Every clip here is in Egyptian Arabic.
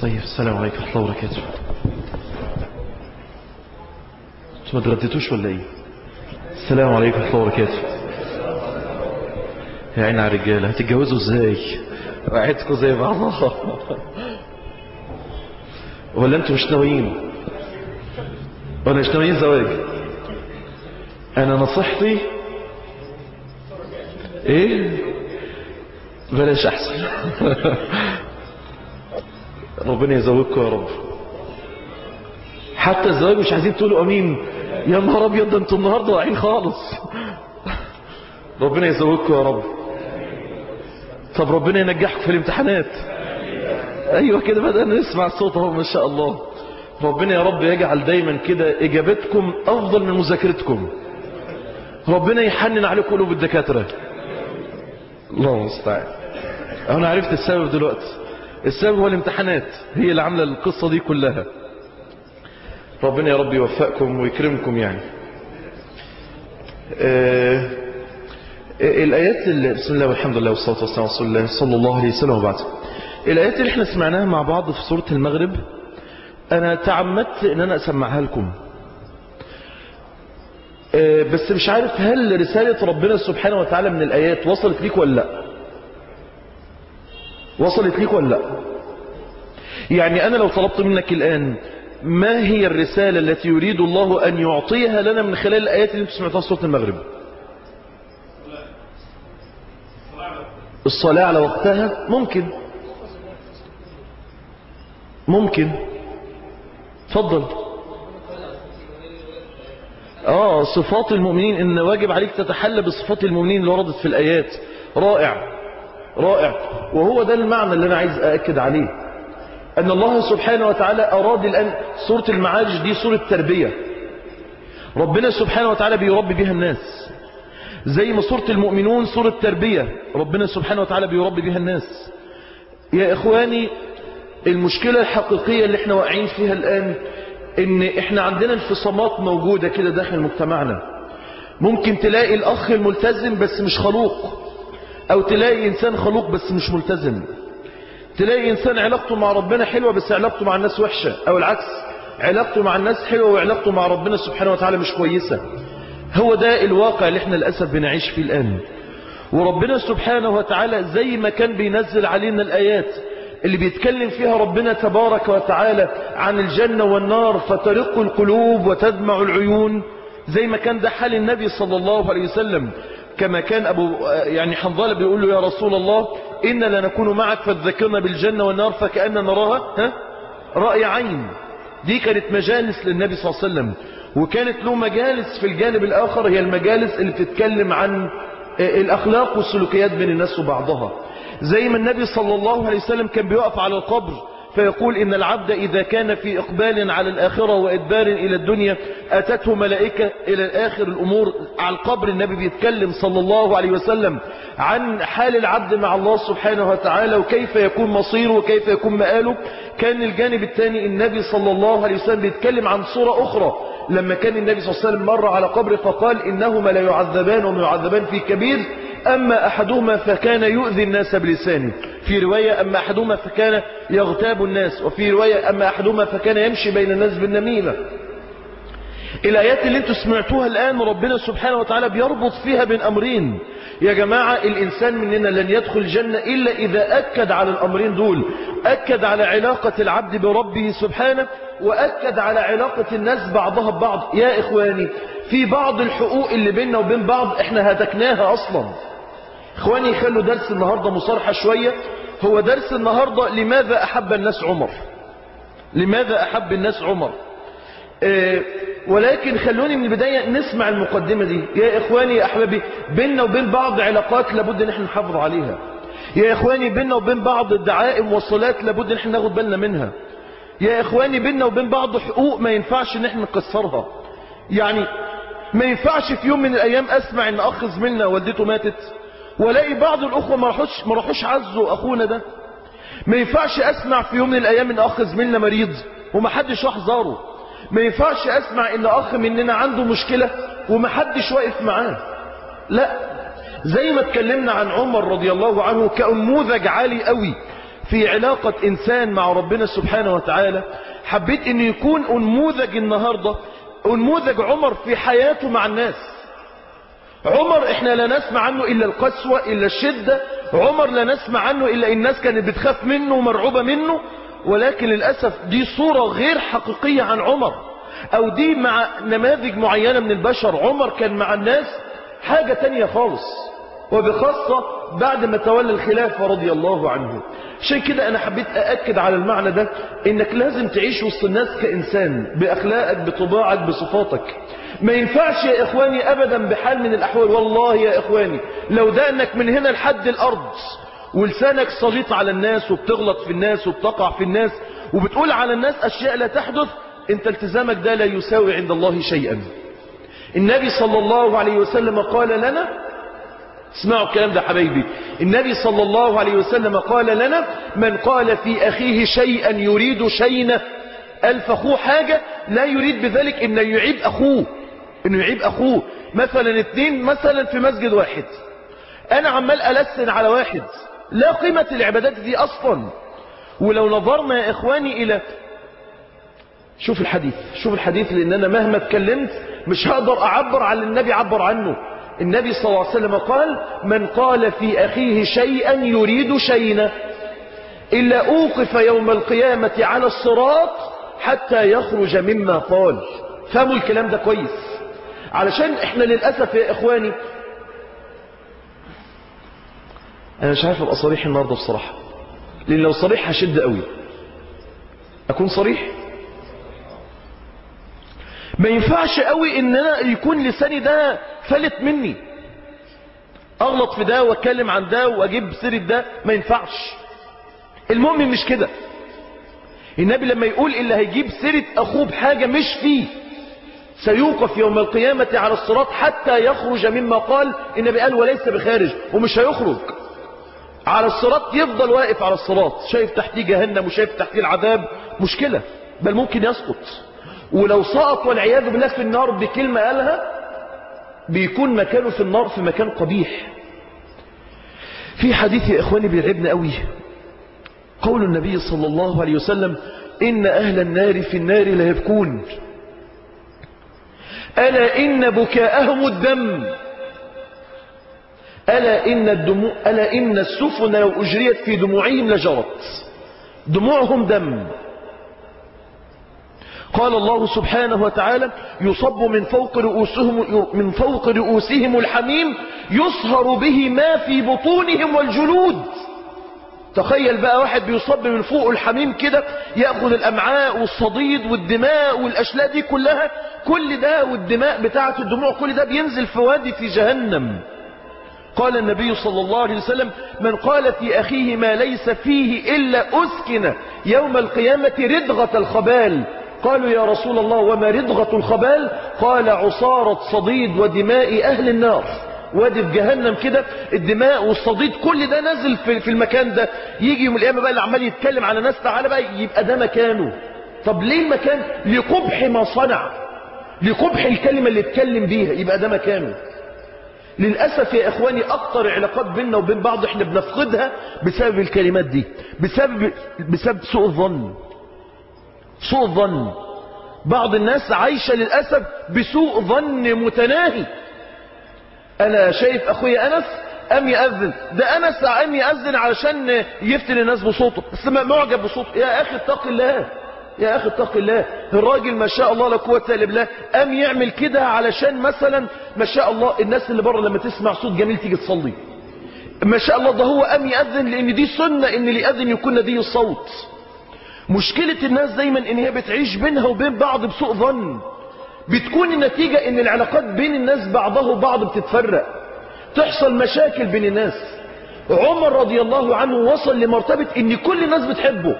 طيب السلام عليكم ورحمة الله وبركاته انتوا ما اتغديتوش ولا ايه السلام عليكم ورحمة الله وبركاته يا عين على الرجالة هتتجوزوا ازاي وقعدكم زي بعضها ولا انتوا مش ناويين ولا مش ناويين زواج انا نصيحتي ايه بلاش احسن ربنا يزوجكم يا رب حتى الزواج مش عايزين تقولوا امين يا نهار ابيض ده انتوا النهارده واقعين خالص ربنا يزوجكم يا رب طب ربنا ينجحكم في الامتحانات ايوه كده بدأنا نسمع الصوت اهو ما شاء الله ربنا يا رب يجعل دايما كده اجابتكم افضل من مذاكرتكم ربنا يحنن عليكم قلوب الدكاتره الله المستعان انا عرفت السبب دلوقتي السبب هو الامتحانات هي اللي عامله القصه دي كلها ربنا يا رب يوفقكم ويكرمكم يعني آه الآيات اللي بسم الله والحمد لله والصلاة والسلام على رسول الله صلى الله عليه وسلم وبعد الآيات اللي احنا سمعناها مع بعض في سورة المغرب أنا تعمدت أن أنا أسمعها لكم آه بس مش عارف هل رسالة ربنا سبحانه وتعالى من الآيات وصلت ليك ولا لا وصلت ليك ولا لا يعني أنا لو طلبت منك الآن ما هي الرسالة التي يريد الله أن يعطيها لنا من خلال الآيات اللي انتم سمعتها في سورة المغرب الصلاة على وقتها ممكن ممكن تفضل اه صفات المؤمنين ان واجب عليك تتحلى بصفات المؤمنين اللي وردت في الايات رائع رائع وهو ده المعنى اللي انا عايز ااكد عليه ان الله سبحانه وتعالى اراد الان سورة المعارج دي سورة تربية ربنا سبحانه وتعالى بيربي بها الناس زي ما سورة المؤمنون سورة تربية ربنا سبحانه وتعالى بيربي بها الناس يا إخواني المشكلة الحقيقية اللي احنا واقعين فيها الآن ان احنا عندنا انفصامات موجودة كده داخل مجتمعنا ممكن تلاقي الأخ الملتزم بس مش خلوق أو تلاقي إنسان خلوق بس مش ملتزم تلاقي إنسان علاقته مع ربنا حلوة بس علاقته مع الناس وحشة أو العكس علاقته مع الناس حلوة وعلاقته مع ربنا سبحانه وتعالى مش كويسة هو ده الواقع اللي احنا للأسف بنعيش فيه الآن وربنا سبحانه وتعالى زي ما كان بينزل علينا الآيات اللي بيتكلم فيها ربنا تبارك وتعالى عن الجنة والنار فترق القلوب وتدمع العيون زي ما كان ده حال النبي صلى الله عليه وسلم كما كان أبو يعني حنظلة بيقول له يا رسول الله إن لنكون معك فتذكرنا بالجنة والنار فكأننا نراها ها رأي عين دي كانت مجالس للنبي صلى الله عليه وسلم وكانت له مجالس في الجانب الآخر هي المجالس اللي بتتكلم عن الأخلاق والسلوكيات بين الناس وبعضها زي ما النبي صلى الله عليه وسلم كان بيقف على القبر فيقول إن العبد إذا كان في إقبال على الآخرة وإدبار إلى الدنيا أتته ملائكة إلى الآخر الأمور على القبر النبي بيتكلم صلى الله عليه وسلم عن حال العبد مع الله سبحانه وتعالى وكيف يكون مصيره وكيف يكون مآله كان الجانب الثاني النبي صلى الله عليه وسلم بيتكلم عن صورة أخرى لما كان النبي صلى الله عليه وسلم مر على قبر فقال إنهما لا يعذبان وما يعذبان في كبير أما أحدهما فكان يؤذي الناس بلسانه في رواية أما أحدهما فكان يغتاب الناس وفي رواية أما أحدهما فكان يمشي بين الناس بالنميمة الآيات اللي انتوا سمعتوها الآن ربنا سبحانه وتعالى بيربط فيها بين أمرين يا جماعة الإنسان مننا لن يدخل الجنة إلا إذا أكد على الأمرين دول أكد على علاقة العبد بربه سبحانه وأكد على علاقة الناس بعضها ببعض يا إخواني في بعض الحقوق اللي بيننا وبين بعض احنا هتكناها أصلا إخواني خلوا درس النهاردة مصارحة شوية هو درس النهاردة لماذا أحب الناس عمر لماذا أحب الناس عمر اه ولكن خلوني من البداية نسمع المقدمة دي يا إخواني يا أحبابي بيننا وبين بعض علاقات لابد أن احنا نحافظ عليها يا إخواني بيننا وبين بعض الدعائم والصلات لابد أن احنا ناخد بالنا منها يا إخواني بيننا وبين بعض حقوق ما ينفعش أن احنا نكسرها يعني ما ينفعش في يوم من الأيام أسمع أن أخ زميلنا والدته ماتت والاقي بعض الأخوة ما راحوش ما راحوش عزوا أخونا ده ما ينفعش أسمع في يوم من الأيام أن أخ زميلنا مريض ومحدش راح زاره ما ينفعش اسمع ان اخ مننا عنده مشكلة ومحدش واقف معاه لا زي ما اتكلمنا عن عمر رضي الله عنه كأنموذج عالي قوي في علاقة إنسان مع ربنا سبحانه وتعالى حبيت أن يكون أنموذج النهاردة أنموذج عمر في حياته مع الناس عمر احنا لا نسمع عنه إلا القسوة إلا الشدة عمر لا نسمع عنه إلا الناس كانت بتخاف منه ومرعوبة منه ولكن للأسف دي صورة غير حقيقية عن عمر أو دي مع نماذج معينة من البشر عمر كان مع الناس حاجة تانية خالص وبخاصة بعد ما تولى الخلافة رضي الله عنه عشان كده أنا حبيت أأكد على المعنى ده إنك لازم تعيش وسط الناس كإنسان بأخلاقك بطباعك بصفاتك ما ينفعش يا إخواني أبدا بحال من الأحوال والله يا إخواني لو دقنك من هنا لحد الأرض ولسانك سليط على الناس وبتغلط في الناس وبتقع في الناس وبتقول على الناس أشياء لا تحدث انت التزامك ده لا يساوي عند الله شيئا النبي صلى الله عليه وسلم قال لنا اسمعوا الكلام ده حبايبي النبي صلى الله عليه وسلم قال لنا من قال في أخيه شيئا يريد شينه ألف أخوه حاجة لا يريد بذلك إنه يعيب أخوه إنه يعيب أخوه مثلا اتنين مثلا في مسجد واحد أنا عمال ألسن على واحد لا قيمة العبادات دي أصلا ولو نظرنا يا إخواني إلى شوف الحديث شوف الحديث لأن أنا مهما اتكلمت مش هقدر أعبر عن النبي عبر عنه النبي صلى الله عليه وسلم قال من قال في أخيه شيئا يريد شيئا إلا أوقف يوم القيامة على الصراط حتى يخرج مما قال فهموا الكلام ده كويس علشان احنا للأسف يا إخواني أنا مش عارف أبقى صريح النهاردة بصراحة لأن لو صريح هشد قوي أكون صريح ما ينفعش قوي ان انا يكون لساني ده فلت مني اغلط في ده واتكلم عن ده واجيب سيرة ده ما ينفعش المؤمن مش كده النبي لما يقول اللي هيجيب سيرة اخوه بحاجة مش فيه سيوقف يوم القيامة على الصراط حتى يخرج مما قال النبي قال وليس بخارج ومش هيخرج على الصراط يفضل واقف على الصراط شايف تحتيه جهنم وشايف تحتيه العذاب مشكلة بل ممكن يسقط ولو سقط والعياذ بالله في النار بكلمة قالها بيكون مكانه في النار في مكان قبيح في حديث يا إخواني بيرعبنا قوي قول النبي صلى الله عليه وسلم إن أهل النار في النار لا يبكون ألا إن بكاءهم الدم ألا إن, الدموع ألا إن السفن لو أجريت في دموعهم لجرت دموعهم دم قال الله سبحانه وتعالى يصب من فوق رؤوسهم من فوق رؤوسهم الحميم يصهر به ما في بطونهم والجلود تخيل بقى واحد بيصب من فوق الحميم كده ياخذ الامعاء والصديد والدماء والاشلاء دي كلها كل ده والدماء بتاعه الدموع كل ده بينزل في وادي في جهنم قال النبي صلى الله عليه وسلم من قال في أخيه ما ليس فيه إلا أسكن يوم القيامة ردغة الخبال قالوا يا رسول الله وما ردغة الخبال قال عصارة صديد ودماء أهل النار وادي في جهنم كده الدماء والصديد كل ده نازل في, في المكان ده يجي يوم القيامة بقى اللي عمال يتكلم على ناس تعالى بقى يبقى ده مكانه طب ليه المكان لقبح ما صنع لقبح الكلمة اللي اتكلم بيها يبقى ده مكانه للأسف يا إخواني أكتر علاقات بيننا وبين بعض إحنا بنفقدها بسبب الكلمات دي بسبب, بسبب سوء الظن سوء الظن بعض الناس عايشة للأسف بسوء ظن متناهي أنا شايف أخويا أنس أم يأذن ده أنس أم يأذن علشان يفتن الناس بصوته بس معجب بصوته يا أخي اتق الله يا أخي اتق الله الراجل ما شاء الله لا قوة إلا بالله أم يعمل كده علشان مثلا ما شاء الله الناس اللي بره لما تسمع صوت جميل تيجي تصلي ما شاء الله ده هو أم يأذن لأن دي سنة إن اللي يأذن يكون لديه الصوت مشكلة الناس دايما إن هي بتعيش بينها وبين بعض بسوء ظن بتكون النتيجة إن العلاقات بين الناس بعضها وبعض بتتفرق تحصل مشاكل بين الناس عمر رضي الله عنه وصل لمرتبة إن كل الناس بتحبه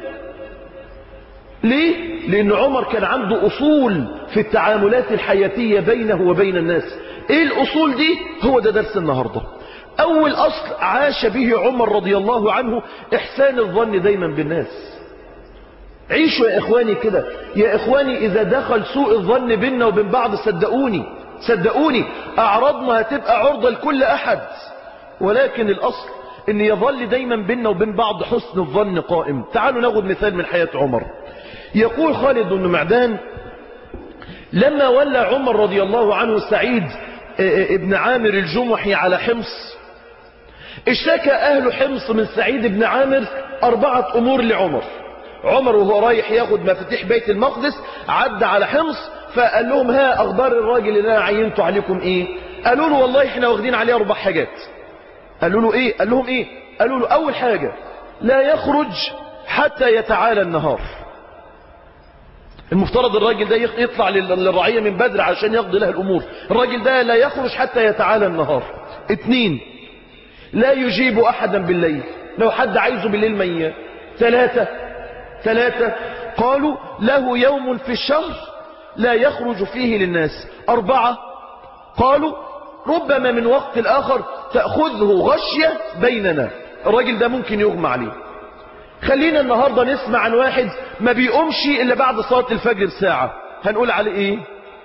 ليه؟ لأن عمر كان عنده أصول في التعاملات الحياتية بينه وبين الناس إيه الأصول دي؟ هو ده درس النهاردة أول أصل عاش به عمر رضي الله عنه إحسان الظن دايما بالناس عيشوا يا إخواني كده يا إخواني إذا دخل سوء الظن بيننا وبين بعض صدقوني صدقوني أعرضنا هتبقى عرضة لكل أحد ولكن الأصل ان يظل دايما بيننا وبين بعض حسن الظن قائم تعالوا ناخد مثال من حياة عمر يقول خالد بن معدان لما ولى عمر رضي الله عنه سعيد ابن عامر الجمحي على حمص اشتكى اهل حمص من سعيد بن عامر اربعة امور لعمر عمر وهو رايح ياخد مفاتيح بيت المقدس عدى على حمص فقال لهم ها اخبار الراجل اللي انا عينته عليكم ايه قالوا له والله احنا واخدين عليه اربع حاجات قالوا له ايه قال لهم ايه قالوا له اول حاجة لا يخرج حتى يتعالى النهار المفترض الراجل ده يطلع للرعية من بدر عشان يقضي لها الامور الراجل ده لا يخرج حتى يتعالى النهار اتنين لا يجيب احدا بالليل لو حد عايزه بالليل مية ثلاثة ثلاثة قالوا له يوم في الشهر لا يخرج فيه للناس أربعة قالوا ربما من وقت الآخر تأخذه غشية بيننا الراجل ده ممكن يغمى عليه خلينا النهاردة نسمع عن واحد ما بيقومش إلا بعد صلاة الفجر ساعة هنقول عليه إيه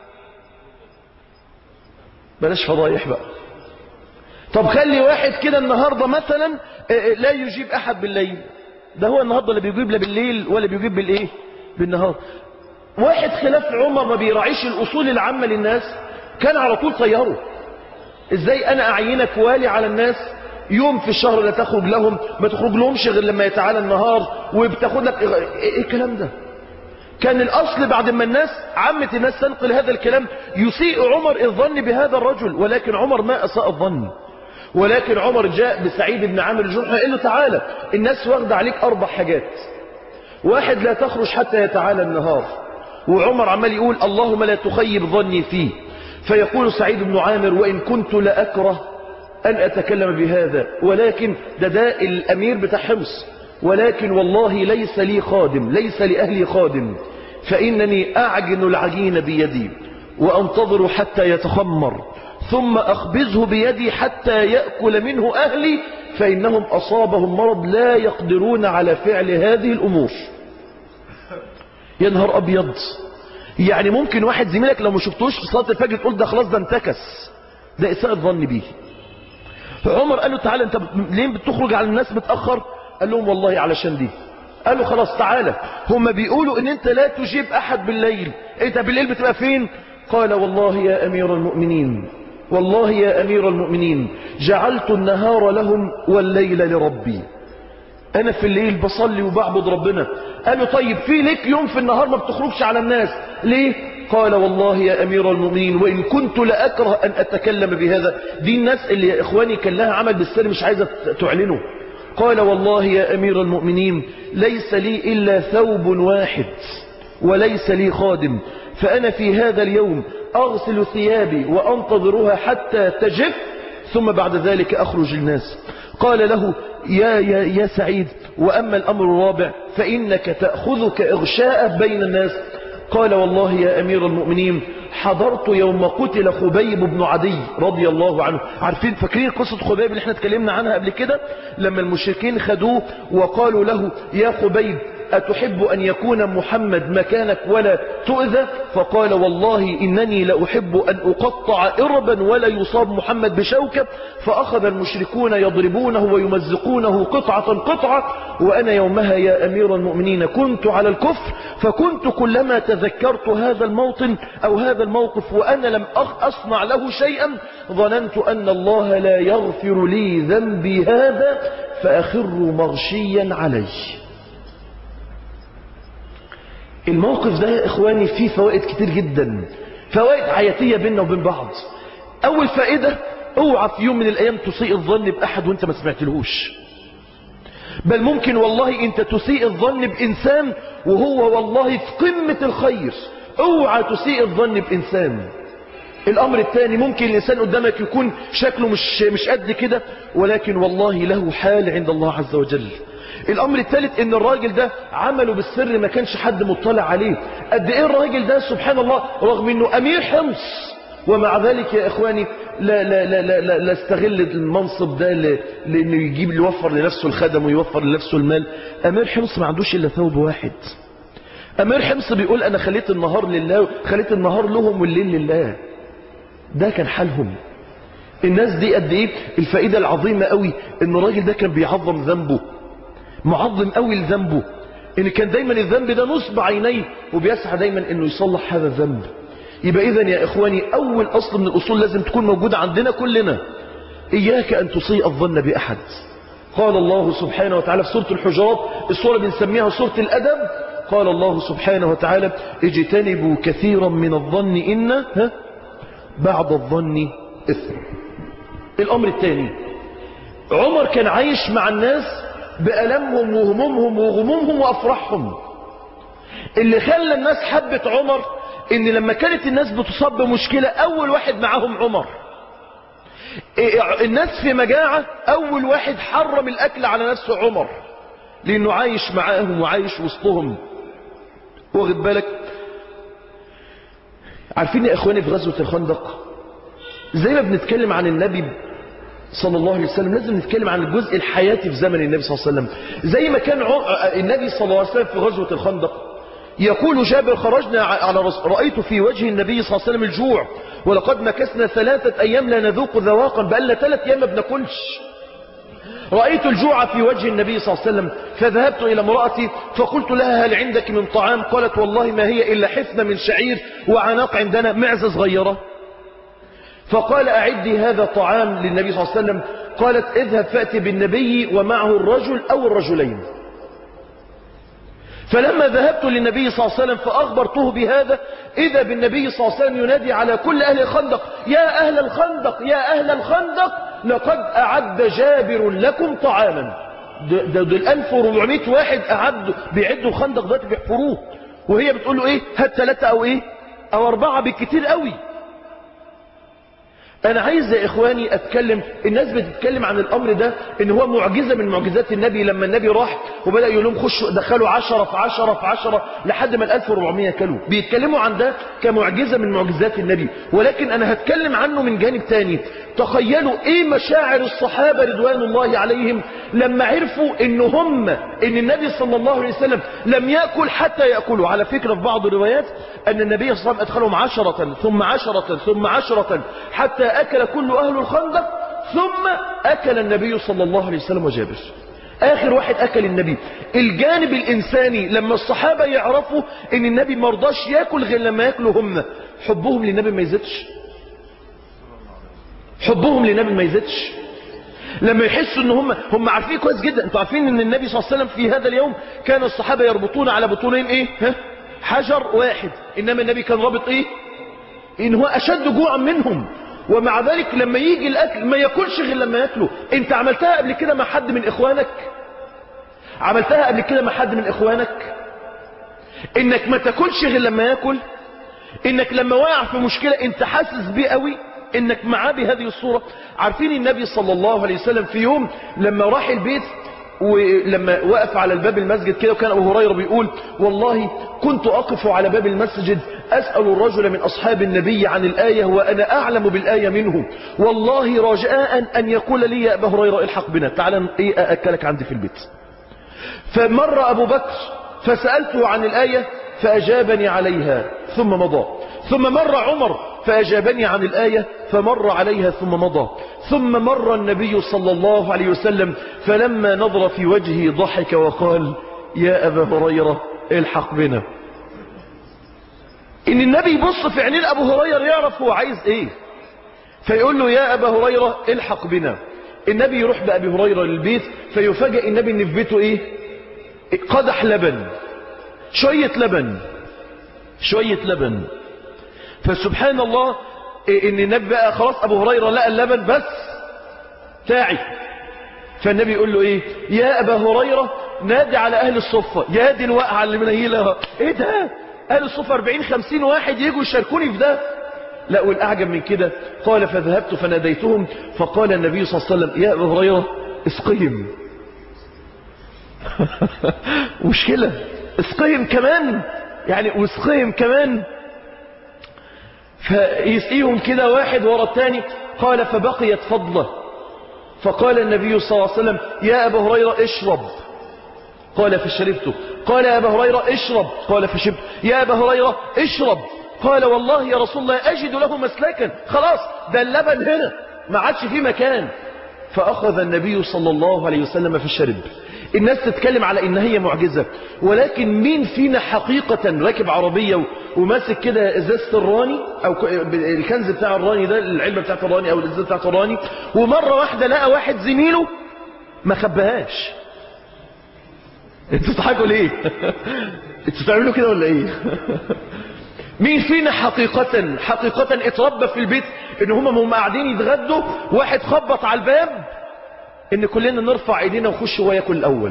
بلاش فضايح بقى طب خلي واحد كده النهاردة مثلا لا يجيب أحد بالليل ده هو النهاردة اللي بيجيب لا بالليل ولا بيجيب بالإيه بالنهار واحد خلاف عمر ما بيراعيش الأصول العامة للناس كان على طول طياره ازاي انا اعينك والي على الناس يوم في الشهر لا تخرج لهم ما تخرج لهمش غير لما يتعالى النهار وبتاخد لك ايه الكلام ده كان الاصل بعد ما الناس عامة الناس تنقل هذا الكلام يسيء عمر الظن بهذا الرجل ولكن عمر ما اساء الظن ولكن عمر جاء بسعيد بن عامر الجرح قال له تعالى الناس واخده عليك اربع حاجات واحد لا تخرج حتى يتعالى النهار وعمر عمال يقول اللهم لا تخيب ظني فيه فيقول سعيد بن عامر وإن كنت لأكره أن أتكلم بهذا ولكن ده ده الأمير بتاع حمص ولكن والله ليس لي خادم ليس لأهلي خادم فإنني أعجن العجين بيدي وأنتظر حتى يتخمر ثم أخبزه بيدي حتى يأكل منه أهلي فإنهم أصابهم مرض لا يقدرون على فعل هذه الأمور يا نهار أبيض يعني ممكن واحد زميلك لو ما شفتوش في صلاة الفجر تقول ده خلاص ده انتكس ده إساءة ظن بيه عمر قال له تعالى انت ليه بتخرج على الناس متأخر قال لهم والله علشان دي قالوا خلاص تعالى هم بيقولوا ان انت لا تجيب احد بالليل انت بالليل بتبقى فين قال والله يا امير المؤمنين والله يا امير المؤمنين جعلت النهار لهم والليل لربي انا في الليل بصلي وبعبد ربنا قالوا طيب في ليك يوم في النهار ما بتخرجش على الناس ليه قال والله يا امير المؤمنين وان كنت لاكره ان اتكلم بهذا دي الناس اللي يا اخواني كان لها عمل بالسر مش عايزه تعلنه قال والله يا امير المؤمنين ليس لي الا ثوب واحد وليس لي خادم فانا في هذا اليوم اغسل ثيابي وانتظرها حتى تجف ثم بعد ذلك اخرج الناس قال له يا, يا, يا سعيد وأما الأمر الرابع فإنك تأخذك إغشاء بين الناس قال والله يا أمير المؤمنين حضرت يوم قتل خبيب بن عدي رضي الله عنه عارفين فاكرين قصة خبيب اللي احنا اتكلمنا عنها قبل كده لما المشركين خدوه وقالوا له يا خبيب أتحب أن يكون محمد مكانك ولا تؤذى فقال والله إنني لأحب أن أقطع إربا ولا يصاب محمد بشوكة فأخذ المشركون يضربونه ويمزقونه قطعة قطعة وأنا يومها يا أمير المؤمنين كنت على الكفر فكنت كلما تذكرت هذا الموطن أو هذا الموقف وأنا لم أصنع له شيئا ظننت أن الله لا يغفر لي ذنبي هذا فأخر مغشيا عليه الموقف ده يا إخواني فيه فوائد كتير جدا فوائد حياتية بيننا وبين بعض أول فائدة اوعى في يوم من الأيام تسيء الظن بأحد وانت ما سمعتلهوش بل ممكن والله انت تسيء الظن بإنسان وهو والله في قمة الخير اوعى تسيء الظن بإنسان الأمر الثاني ممكن الإنسان قدامك يكون شكله مش, مش قد كده ولكن والله له حال عند الله عز وجل الامر الثالث ان الراجل ده عمله بالسر ما كانش حد مطلع عليه قد ايه الراجل ده سبحان الله رغم انه امير حمص ومع ذلك يا اخواني لا لا لا لا, لا, لا استغل المنصب ده لانه يجيب يوفر لنفسه الخدم ويوفر لنفسه المال امير حمص ما عندوش الا ثوب واحد امير حمص بيقول انا خليت النهار لله خليت النهار لهم والليل لله ده كان حالهم الناس دي قد ايه الفائدة العظيمة قوي ان الراجل ده كان بيعظم ذنبه معظم قوي لذنبه ان كان دايما الذنب ده نصب عينيه وبيسعى دايما انه يصلح هذا الذنب يبقى اذا يا اخواني اول اصل من الاصول لازم تكون موجودة عندنا كلنا اياك ان تسيء الظن باحد قال الله سبحانه وتعالى في سورة الحجرات السورة بنسميها سورة الادب قال الله سبحانه وتعالى اجتنبوا كثيرا من الظن ان ها بعد الظن اثم الامر الثاني عمر كان عايش مع الناس بألمهم وهمومهم وغمومهم وأفراحهم اللي خلى الناس حبت عمر ان لما كانت الناس بتصاب بمشكلة اول واحد معاهم عمر الناس في مجاعة اول واحد حرم الاكل على نفسه عمر لانه عايش معاهم وعايش وسطهم واخد بالك عارفين يا اخواني في غزوة الخندق زي ما بنتكلم عن النبي صلى الله عليه وسلم لازم نتكلم عن الجزء الحياتي في زمن النبي صلى الله عليه وسلم زي ما كان النبي صلى الله عليه وسلم في غزوة الخندق يقول جابر خرجنا على رس... رأيت في وجه النبي صلى الله عليه وسلم الجوع ولقد مكسنا ثلاثة أيام لا نذوق ذواقا بقالنا ثلاث أيام ما بناكلش رأيت الجوع في وجه النبي صلى الله عليه وسلم فذهبت إلى امرأتي فقلت لها هل عندك من طعام قالت والله ما هي إلا حفنة من شعير وعناق عندنا معزة صغيرة فقال أعدي هذا طعام للنبي صلى الله عليه وسلم قالت اذهب فأتي بالنبي ومعه الرجل أو الرجلين فلما ذهبت للنبي صلى الله عليه وسلم فأخبرته بهذا إذا بالنبي صلى الله عليه وسلم ينادي على كل أهل الخندق يا أهل الخندق يا أهل الخندق لقد أعد جابر لكم طعاما ده دول 1400 واحد أعدوا بيعدوا الخندق ده بيحفروه وهي بتقول له إيه هات ثلاثة أو إيه أو أربعة بالكتير قوي انا عايز يا اخواني اتكلم الناس بتتكلم عن الامر ده ان هو معجزة من معجزات النبي لما النبي راح وبدأ يقول لهم خشوا دخلوا عشرة في عشرة في عشرة لحد ما ال 1400 كلوا بيتكلموا عن ده كمعجزة من معجزات النبي ولكن انا هتكلم عنه من جانب تاني تخيلوا ايه مشاعر الصحابة رضوان الله عليهم لما عرفوا ان هم ان النبي صلى الله عليه وسلم لم يأكل حتى يأكلوا على فكرة في بعض الروايات ان النبي صلى الله عليه وسلم ادخلهم عشرة ثم عشرة ثم عشرة حتى أكل كل أهل الخندق ثم أكل النبي صلى الله عليه وسلم وجابر آخر واحد أكل النبي الجانب الإنساني لما الصحابة يعرفوا أن النبي مرضاش يأكل غير لما يأكلوا هم حبهم للنبي ما يزيدش حبهم للنبي ما يزيدش لما يحسوا ان هم هم عارفين كويس جدا انتوا عارفين ان النبي صلى الله عليه وسلم في هذا اليوم كان الصحابة يربطون على بطونين ايه ها حجر واحد انما النبي كان رابط ايه ان هو اشد جوعا منهم ومع ذلك لما يجي الاكل ما ياكلش غير لما ياكله انت عملتها قبل كده مع حد من اخوانك عملتها قبل كده مع حد من اخوانك انك ما تاكلش غير لما ياكل انك لما واقع في مشكلة انت حاسس بيه قوي انك معاه بهذه الصورة عارفين النبي صلى الله عليه وسلم في يوم لما راح البيت ولما وقف على الباب المسجد كده وكان أبو هريرة بيقول والله كنت أقف على باب المسجد أسأل الرجل من أصحاب النبي عن الآية وأنا أعلم بالآية منه والله رجاء أن يقول لي يا أبا هريرة الحق بنا تعال إيه أأكلك عندي في البيت فمر أبو بكر فسألته عن الآية فأجابني عليها ثم مضى ثم مر عمر فأجابني عن الآية فمر عليها ثم مضى ثم مر النبي صلى الله عليه وسلم فلما نظر في وجهه ضحك وقال يا أبا هريرة الحق بنا إن النبي يبص في عينين أبو هريرة يعرف هو عايز إيه فيقول له يا أبا هريرة الحق بنا النبي يروح بأبي هريرة للبيت فيفاجئ النبي إن في بيته إيه قدح لبن شوية لبن شوية لبن فسبحان الله ان النبي بقى خلاص ابو هريرة لقى اللبن بس تاعي فالنبي يقول له ايه يا ابا هريرة نادي على اهل الصفة يا دي الوقعة اللي منيلها ايه ده اهل الصفة 40 50 واحد يجوا يشاركوني في ده لا والاعجب من كده قال فذهبت فناديتهم فقال النبي صلى الله عليه وسلم يا ابا هريرة اسقهم مشكلة اسقهم كمان يعني واسقهم كمان فيسقيهم كده واحد ورا الثاني قال فبقيت فضلة فقال النبي صلى الله عليه وسلم يا أبا هريرة اشرب قال فشربته قال يا أبا هريرة اشرب قال فشربت يا أبا هريرة اشرب قال والله يا رسول الله أجد له مسلكا خلاص ده اللبن هنا ما عادش فيه مكان فأخذ النبي صلى الله عليه وسلم في الشرب الناس تتكلم على إن هي معجزة ولكن مين فينا حقيقة راكب عربية وماسك كده ازازة الراني أو الكنز بتاع الراني ده العلبة بتاعت الراني أو الازازة بتاعت الراني ومرة واحدة لقى واحد زميله ما خبهاش انتوا بتضحكوا ليه انتوا بتعملوا كده ولا ايه مين فينا حقيقة حقيقة اتربى في البيت ان هم هم قاعدين يتغدوا واحد خبط على الباب ان كلنا نرفع ايدينا ونخش هو ياكل الاول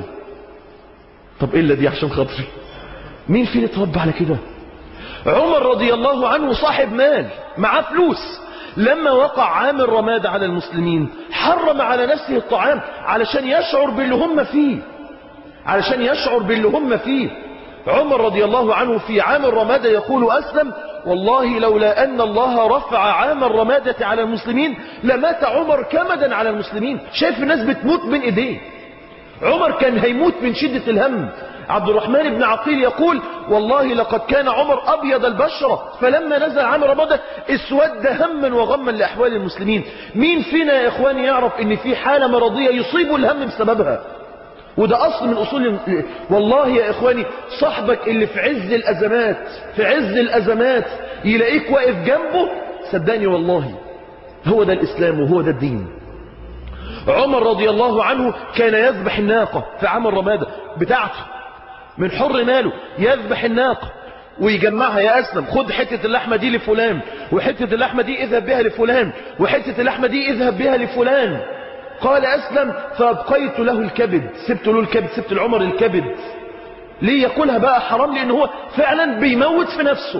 طب ايه اللي دي عشان خاطري مين فينا اتربى على كده عمر رضي الله عنه صاحب مال معاه فلوس لما وقع عام الرماد على المسلمين حرم على نفسه الطعام علشان يشعر باللي هم فيه علشان يشعر باللي هم فيه عمر رضي الله عنه في عام الرمادة يقول أسلم والله لولا أن الله رفع عام الرمادة على المسلمين لمات عمر كمدا على المسلمين شايف الناس بتموت من إيديه عمر كان هيموت من شدة الهم عبد الرحمن بن عقيل يقول والله لقد كان عمر أبيض البشرة فلما نزل عام رمضان اسود هما وغما لأحوال المسلمين مين فينا يا إخواني يعرف ان في حالة مرضية يصيب الهم بسببها وده أصل من أصول والله يا إخواني صاحبك اللي في عز الأزمات في عز الأزمات يلاقيك واقف جنبه صدقني والله هو ده الإسلام وهو ده الدين عمر رضي الله عنه كان يذبح الناقة في عام الرمادة بتاعته من حر ماله يذبح الناقة ويجمعها يا أسلم خد حتة اللحمة دي لفلان وحتة اللحمة دي اذهب بها لفلان وحتة اللحمة دي اذهب بها لفلان قال أسلم فأبقيت له الكبد سبت له الكبد سبت العمر الكبد ليه يقولها بقى حرام لأنه هو فعلا بيموت في نفسه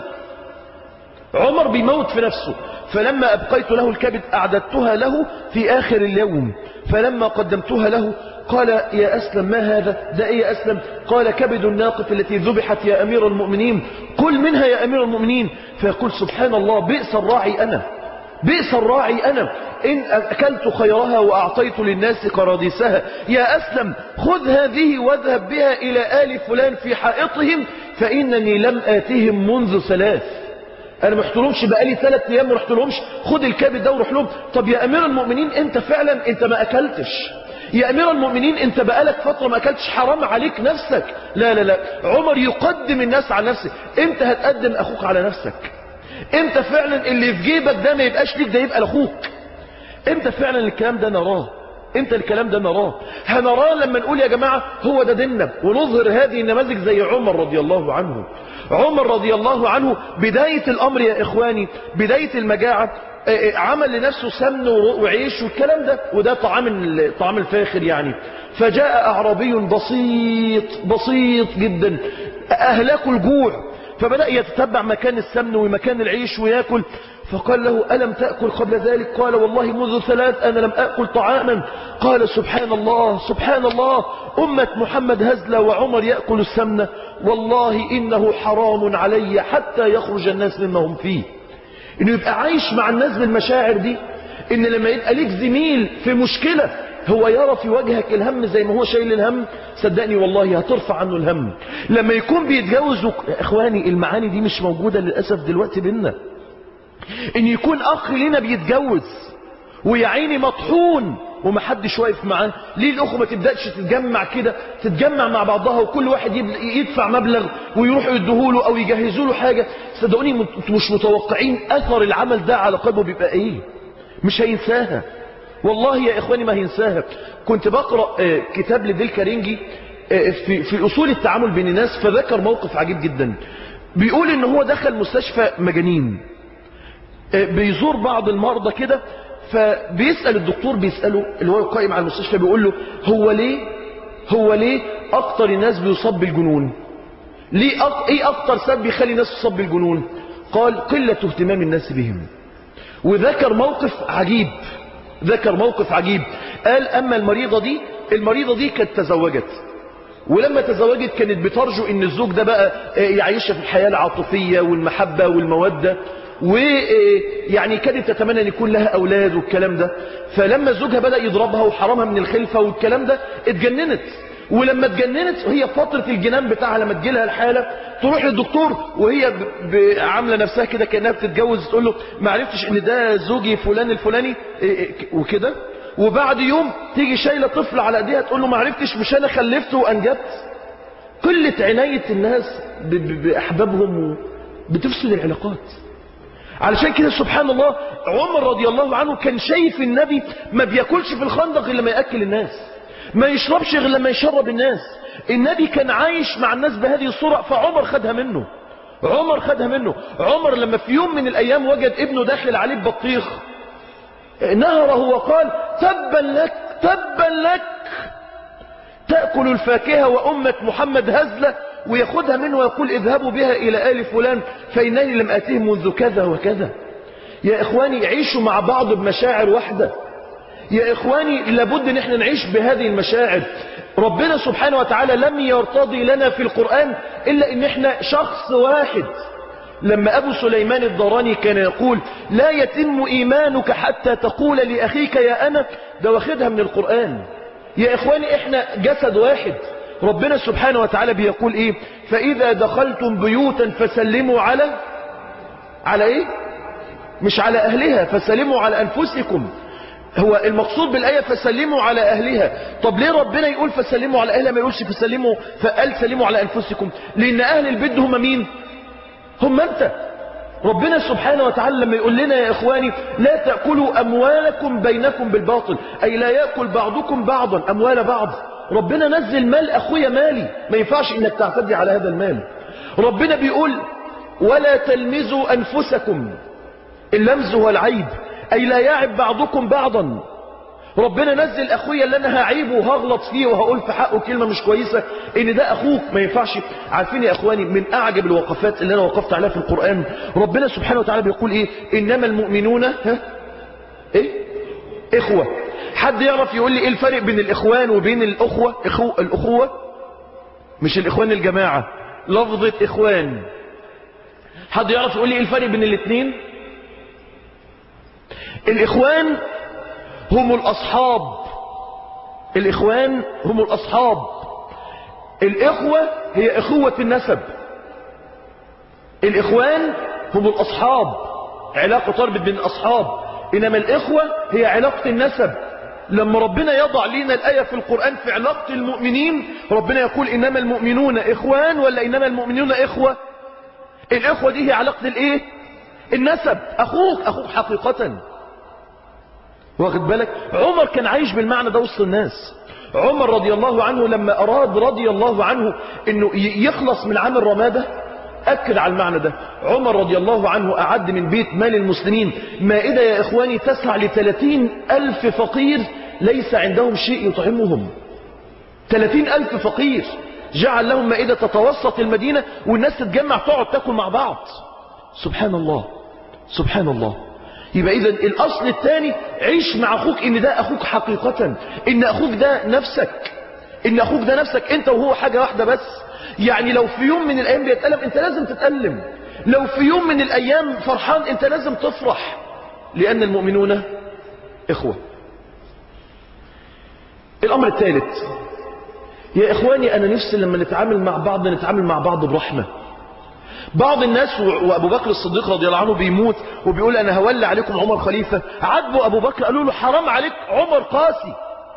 عمر بيموت في نفسه فلما أبقيت له الكبد أعددتها له في آخر اليوم فلما قدمتها له قال يا أسلم ما هذا ده إيه يا أسلم قال كبد الناقة التي ذبحت يا أمير المؤمنين قل منها يا أمير المؤمنين فيقول سبحان الله بئس الراعي أنا بئس الراعي أنا إن أكلت خيرها وأعطيت للناس قراديسها يا أسلم خذ هذه واذهب بها إلى آل فلان في حائطهم فإنني لم آتهم منذ ثلاث أنا ما رحتلهمش بقالي ثلاث أيام ما رحتلهمش خد الكبد ده وروح لهم طب يا أمير المؤمنين أنت فعلا أنت ما أكلتش يا أمير المؤمنين أنت بقالك فترة ما أكلتش حرام عليك نفسك لا لا لا عمر يقدم الناس على نفسه أنت هتقدم أخوك على نفسك أنت فعلا اللي في جيبك ده ما يبقاش ليك ده يبقى لأخوك أنت فعلا الكلام ده نراه انت الكلام ده نراه هنراه لما نقول يا جماعة هو ده ديننا ونظهر هذه النماذج زي عمر رضي الله عنه عمر رضي الله عنه بداية الأمر يا إخواني بداية المجاعة عمل لنفسه سمن وعيش والكلام ده وده طعام الطعام الفاخر يعني فجاء أعرابي بسيط بسيط جدا أهلكوا الجوع فبدأ يتتبع مكان السمن ومكان العيش ويأكل فقال له ألم تأكل قبل ذلك قال والله منذ ثلاث أنا لم أكل طعاما قال سبحان الله سبحان الله أمة محمد هزلة وعمر يأكل السمنة والله إنه حرام علي حتى يخرج الناس مما هم فيه إنه يبقى عايش مع الناس بالمشاعر دي إن لما يبقى ليك زميل في مشكلة هو يرى في وجهك الهم زي ما هو شايل الهم صدقني والله هترفع عنه الهم لما يكون بيتجوز يا إخواني المعاني دي مش موجودة للأسف دلوقتي بينا ان يكون اخ لنا بيتجوز ويا عيني مطحون ومحدش واقف معاه ليه الاخوه ما تبداش تتجمع كده تتجمع مع بعضها وكل واحد يدفع مبلغ ويروحوا يدوهوله او يجهزوا له حاجه صدقوني مش متوقعين اثر العمل ده على قلبه بيبقى ايه مش هينساها والله يا اخواني ما هينساها كنت بقرا كتاب لديل كارينجي في في اصول التعامل بين الناس فذكر موقف عجيب جدا بيقول ان هو دخل مستشفى مجانين بيزور بعض المرضى كده فبيسأل الدكتور بيسأله اللي هو القائم على المستشفى بيقول له هو ليه هو ليه اكتر الناس بيصاب بالجنون ليه أك... ايه اكتر سبب بيخلي الناس تصاب بالجنون قال قلة اهتمام الناس بهم وذكر موقف عجيب ذكر موقف عجيب قال اما المريضة دي المريضة دي كانت تزوجت ولما تزوجت كانت بترجو ان الزوج ده بقى يعيشها في الحياة العاطفية والمحبة والمودة ويعني كانت تتمنى ان يكون لها اولاد والكلام ده فلما زوجها بدأ يضربها وحرمها من الخلفة والكلام ده اتجننت ولما اتجننت هي فترة الجنان بتاعها لما تجيلها الحالة تروح للدكتور وهي ب- ب- عاملة نفسها كده كأنها بتتجوز تقول له ما عرفتش ان ده زوجي فلان الفلاني إيه إيه ك- وكده وبعد يوم تيجي شايلة طفل على ايديها تقول له ما عرفتش مش انا خلفته وانجبت قلة عناية الناس ب- ب- بأحبابهم بتفسد العلاقات علشان كده سبحان الله عمر رضي الله عنه كان شايف النبي ما بياكلش في الخندق إلا لما يأكل الناس ما يشربش غير لما يشرب الناس النبي كان عايش مع الناس بهذه الصورة فعمر خدها منه عمر خدها منه عمر لما في يوم من الأيام وجد ابنه داخل عليه ببطيخ نهره وقال تبا لك تبا لك تأكل الفاكهة وأمة محمد هزلة وياخدها منه ويقول اذهبوا بها إلى آل فلان فإنني لم أتيه منذ كذا وكذا يا إخواني عيشوا مع بعض بمشاعر واحدة يا إخواني لابد ان احنا نعيش بهذه المشاعر ربنا سبحانه وتعالى لم يرتضي لنا في القرآن إلا ان احنا شخص واحد لما أبو سليمان الضراني كان يقول لا يتم إيمانك حتى تقول لأخيك يا أنا ده واخدها من القرآن يا إخواني إحنا جسد واحد ربنا سبحانه وتعالى بيقول إيه فإذا دخلتم بيوتا فسلموا على على إيه مش على أهلها فسلموا على أنفسكم هو المقصود بالآية فسلموا على أهلها طب ليه ربنا يقول فسلموا على أهلها ما يقولش فسلموا فقال سلموا على أنفسكم لأن أهل البيت هم مين هم أنت ربنا سبحانه وتعالى لما يقول لنا يا إخواني لا تأكلوا أموالكم بينكم بالباطل أي لا يأكل بعضكم بعضا أموال بعض ربنا نزل مال أخويا مالي ما ينفعش إنك تعتدي على هذا المال ربنا بيقول ولا تلمزوا أنفسكم اللمز هو العيب أي لا يعب بعضكم بعضا ربنا نزل أخويا اللي أنا هعيبه وهغلط فيه وهقول في حقه كلمة مش كويسة إن ده أخوك ما ينفعش عارفين يا أخواني من أعجب الوقفات اللي أنا وقفت عليها في القرآن ربنا سبحانه وتعالى بيقول إيه إنما المؤمنون ها إيه إخوة حد يعرف يقول لي إيه الفرق بين الإخوان وبين الأخوة إخو الأخوة مش الإخوان الجماعة لفظة إخوان حد يعرف يقول لي إيه الفرق بين الاثنين الإخوان هم الأصحاب الإخوان هم الأصحاب الإخوة هي إخوة النسب الإخوان هم الأصحاب علاقة تربط بين الأصحاب إنما الإخوة هي علاقة النسب لما ربنا يضع لنا الآية في القرآن في علاقة المؤمنين ربنا يقول إنما المؤمنون إخوان ولا إنما المؤمنون إخوة الإخوة دي هي علاقة الإيه النسب أخوك أخوك حقيقة واخد بالك عمر كان عايش بالمعنى ده وسط الناس عمر رضي الله عنه لما أراد رضي الله عنه أنه يخلص من عام الرمادة أكد على المعنى ده عمر رضي الله عنه أعد من بيت مال المسلمين مائدة يا إخواني تسع لثلاثين ألف فقير ليس عندهم شيء يطعمهم ثلاثين ألف فقير جعل لهم مائدة تتوسط المدينة والناس تتجمع تقعد تاكل مع بعض سبحان الله سبحان الله يبقى إذا الأصل الثاني عيش مع أخوك إن ده أخوك حقيقة إن أخوك ده نفسك إن أخوك ده نفسك أنت وهو حاجة واحدة بس يعني لو في يوم من الأيام بيتألم أنت لازم تتألم لو في يوم من الأيام فرحان أنت لازم تفرح لأن المؤمنون إخوة الأمر الثالث يا إخواني أنا نفسي لما نتعامل مع بعض نتعامل مع بعض برحمة بعض الناس وابو بكر الصديق رضي الله عنه بيموت وبيقول انا هولي عليكم عمر خليفة عاتبوا ابو بكر قالوا له حرام عليك عمر قاسي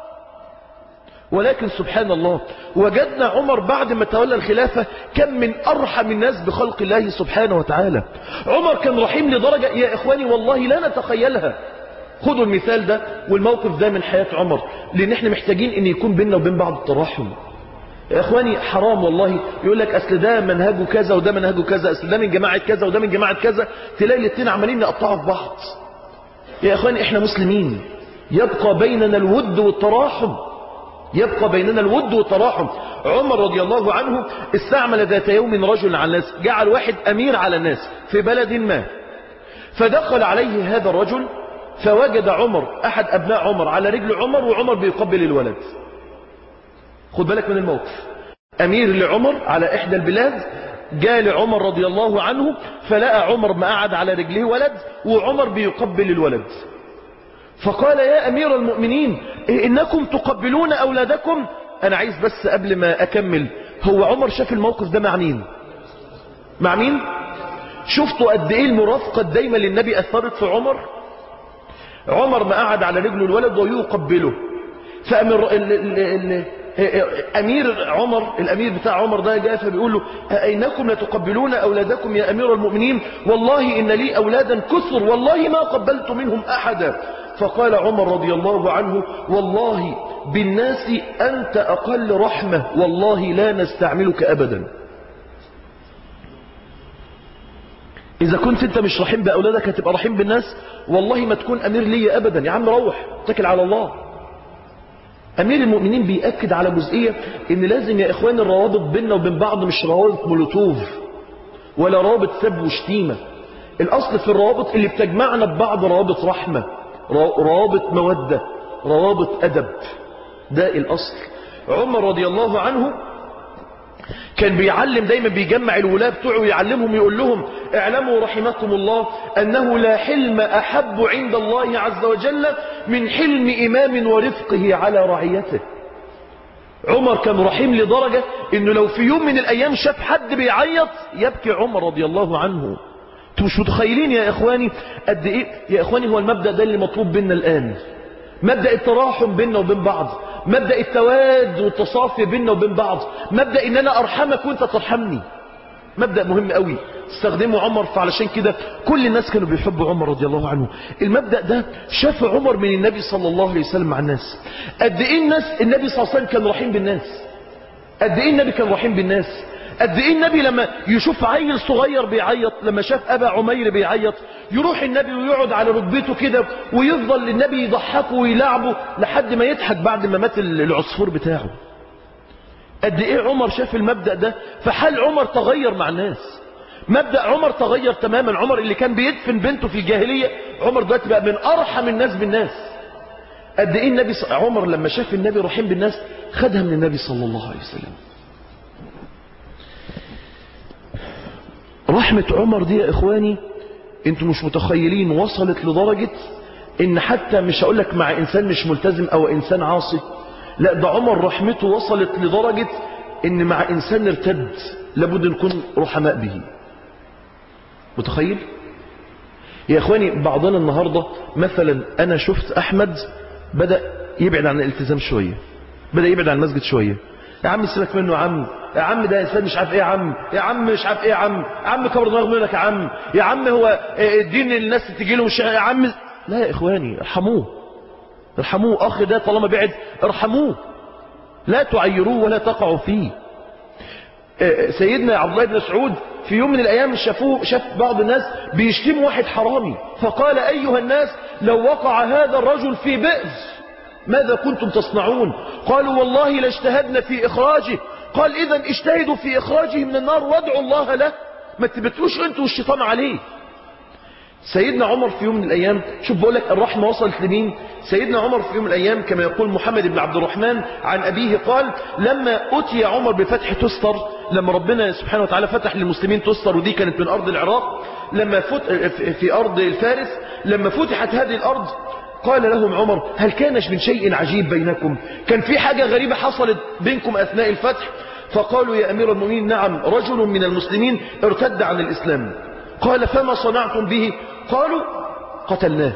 ولكن سبحان الله وجدنا عمر بعد ما تولى الخلافة كم من ارحم الناس بخلق الله سبحانه وتعالى عمر كان رحيم لدرجة يا اخواني والله لا نتخيلها خدوا المثال ده والموقف ده من حياة عمر لان احنا محتاجين ان يكون بيننا وبين بعض التراحم يا اخواني حرام والله يقول لك اصل ده منهجه كذا وده منهجه كذا اصل ده من جماعه كذا وده من جماعه كذا تلاقي الاثنين عمالين يقطعوا في بعض يا اخواني احنا مسلمين يبقى بيننا الود والتراحم يبقى بيننا الود والتراحم عمر رضي الله عنه استعمل ذات يوم رجل على الناس جعل واحد امير على الناس في بلد ما فدخل عليه هذا الرجل فوجد عمر احد ابناء عمر على رجل عمر وعمر بيقبل الولد خد بالك من الموقف أمير لعمر على إحدى البلاد جاء لعمر رضي الله عنه فلقى عمر ما قعد على رجله ولد وعمر بيقبل الولد فقال يا أمير المؤمنين إنكم تقبلون أولادكم أنا عايز بس قبل ما أكمل هو عمر شاف الموقف ده مع مين مع مين شفتوا قد ايه المرافقة الدايمة للنبي أثرت في عمر عمر ما قعد على رجله الولد ويقبله فأمر ال ال ال أمير عمر الأمير بتاع عمر ده جاء فبيقول له أينكم لتقبلون أولادكم يا أمير المؤمنين والله إن لي أولادا كثر والله ما قبلت منهم أحدا فقال عمر رضي الله عنه والله بالناس أنت أقل رحمة والله لا نستعملك أبدا إذا كنت أنت مش رحيم بأولادك هتبقى رحيم بالناس والله ما تكون أمير لي أبدا يا عم روح اتكل على الله أمير المؤمنين بيأكد على جزئية إن لازم يا إخوان الروابط بيننا وبين بعض مش روابط مولوتوف ولا روابط سب وشتيمة الأصل في الروابط اللي بتجمعنا ببعض روابط رحمة روابط مودة روابط أدب ده الأصل عمر رضي الله عنه كان بيعلم دايما بيجمع الولاة بتوعه ويعلمهم يقول لهم اعلموا رحمكم الله أنه لا حلم أحب عند الله عز وجل من حلم إمام ورفقه على رعيته عمر كان رحيم لدرجة انه لو في يوم من الايام شاف حد بيعيط يبكي عمر رضي الله عنه انتوا مش متخيلين يا اخواني قد ايه يا اخواني هو المبدأ ده اللي مطلوب بينا الان مبدأ التراحم بيننا وبين بعض مبدأ التواد والتصافي بيننا وبين بعض مبدأ ان انا ارحمك وانت ترحمني مبدأ مهم قوي استخدمه عمر فعلشان كده كل الناس كانوا بيحبوا عمر رضي الله عنه المبدأ ده شاف عمر من النبي صلى الله عليه وسلم مع الناس قد ايه الناس النبي صلى الله عليه وسلم كان رحيم بالناس قد ايه النبي كان رحيم بالناس قد ايه النبي لما يشوف عيل صغير بيعيط لما شاف ابا عمير بيعيط يروح النبي ويقعد على ركبته كده ويفضل النبي يضحكه ويلعبه لحد ما يضحك بعد ما مات العصفور بتاعه قد ايه عمر شاف المبدأ ده فحال عمر تغير مع الناس مبدأ عمر تغير تماما عمر اللي كان بيدفن بنته في الجاهلية عمر دلوقتي بقى من ارحم الناس بالناس قد ايه النبي ص... عمر لما شاف النبي رحيم بالناس خدها من النبي صلى الله عليه وسلم رحمة عمر دي يا اخواني انتوا مش متخيلين وصلت لدرجة ان حتى مش هقول لك مع انسان مش ملتزم او انسان عاصي لا ده عمر رحمته وصلت لدرجة ان مع انسان ارتد لابد نكون رحماء به متخيل يا اخواني بعضنا النهاردة مثلا انا شفت احمد بدأ يبعد عن الالتزام شوية بدأ يبعد عن المسجد شوية يا عم سيبك منه يا عم يا عم ده انسان مش عارف ايه يا عم يا عم مش عارف ايه يا عم يا عم كبر دماغ منك يا عم يا عم هو الدين الناس تجي له مش يا عم لا يا اخواني ارحموه ارحموه اخ ده طالما بعد ارحموه لا تعيروه ولا تقعوا فيه سيدنا عبد الله بن مسعود في يوم من الايام شافوه شاف بعض الناس بيشتموا واحد حرامي فقال ايها الناس لو وقع هذا الرجل في بئر ماذا كنتم تصنعون قالوا والله لاجتهدنا في اخراجه قال اذا اجتهدوا في اخراجه من النار وادعوا الله له ما تبتلوش انتوا والشيطان عليه سيدنا عمر في يوم من الأيام شوف بقول لك الرحمة وصلت لمين سيدنا عمر في يوم من الأيام كما يقول محمد بن عبد الرحمن عن أبيه قال لما أتي عمر بفتح تستر لما ربنا سبحانه وتعالى فتح للمسلمين تستر ودي كانت من أرض العراق لما فت في أرض الفارس لما فتحت هذه الأرض قال لهم عمر هل كانش من شيء عجيب بينكم كان في حاجة غريبة حصلت بينكم أثناء الفتح فقالوا يا أمير المؤمنين نعم رجل من المسلمين ارتد عن الإسلام قال فما صنعتم به قالوا قتلناه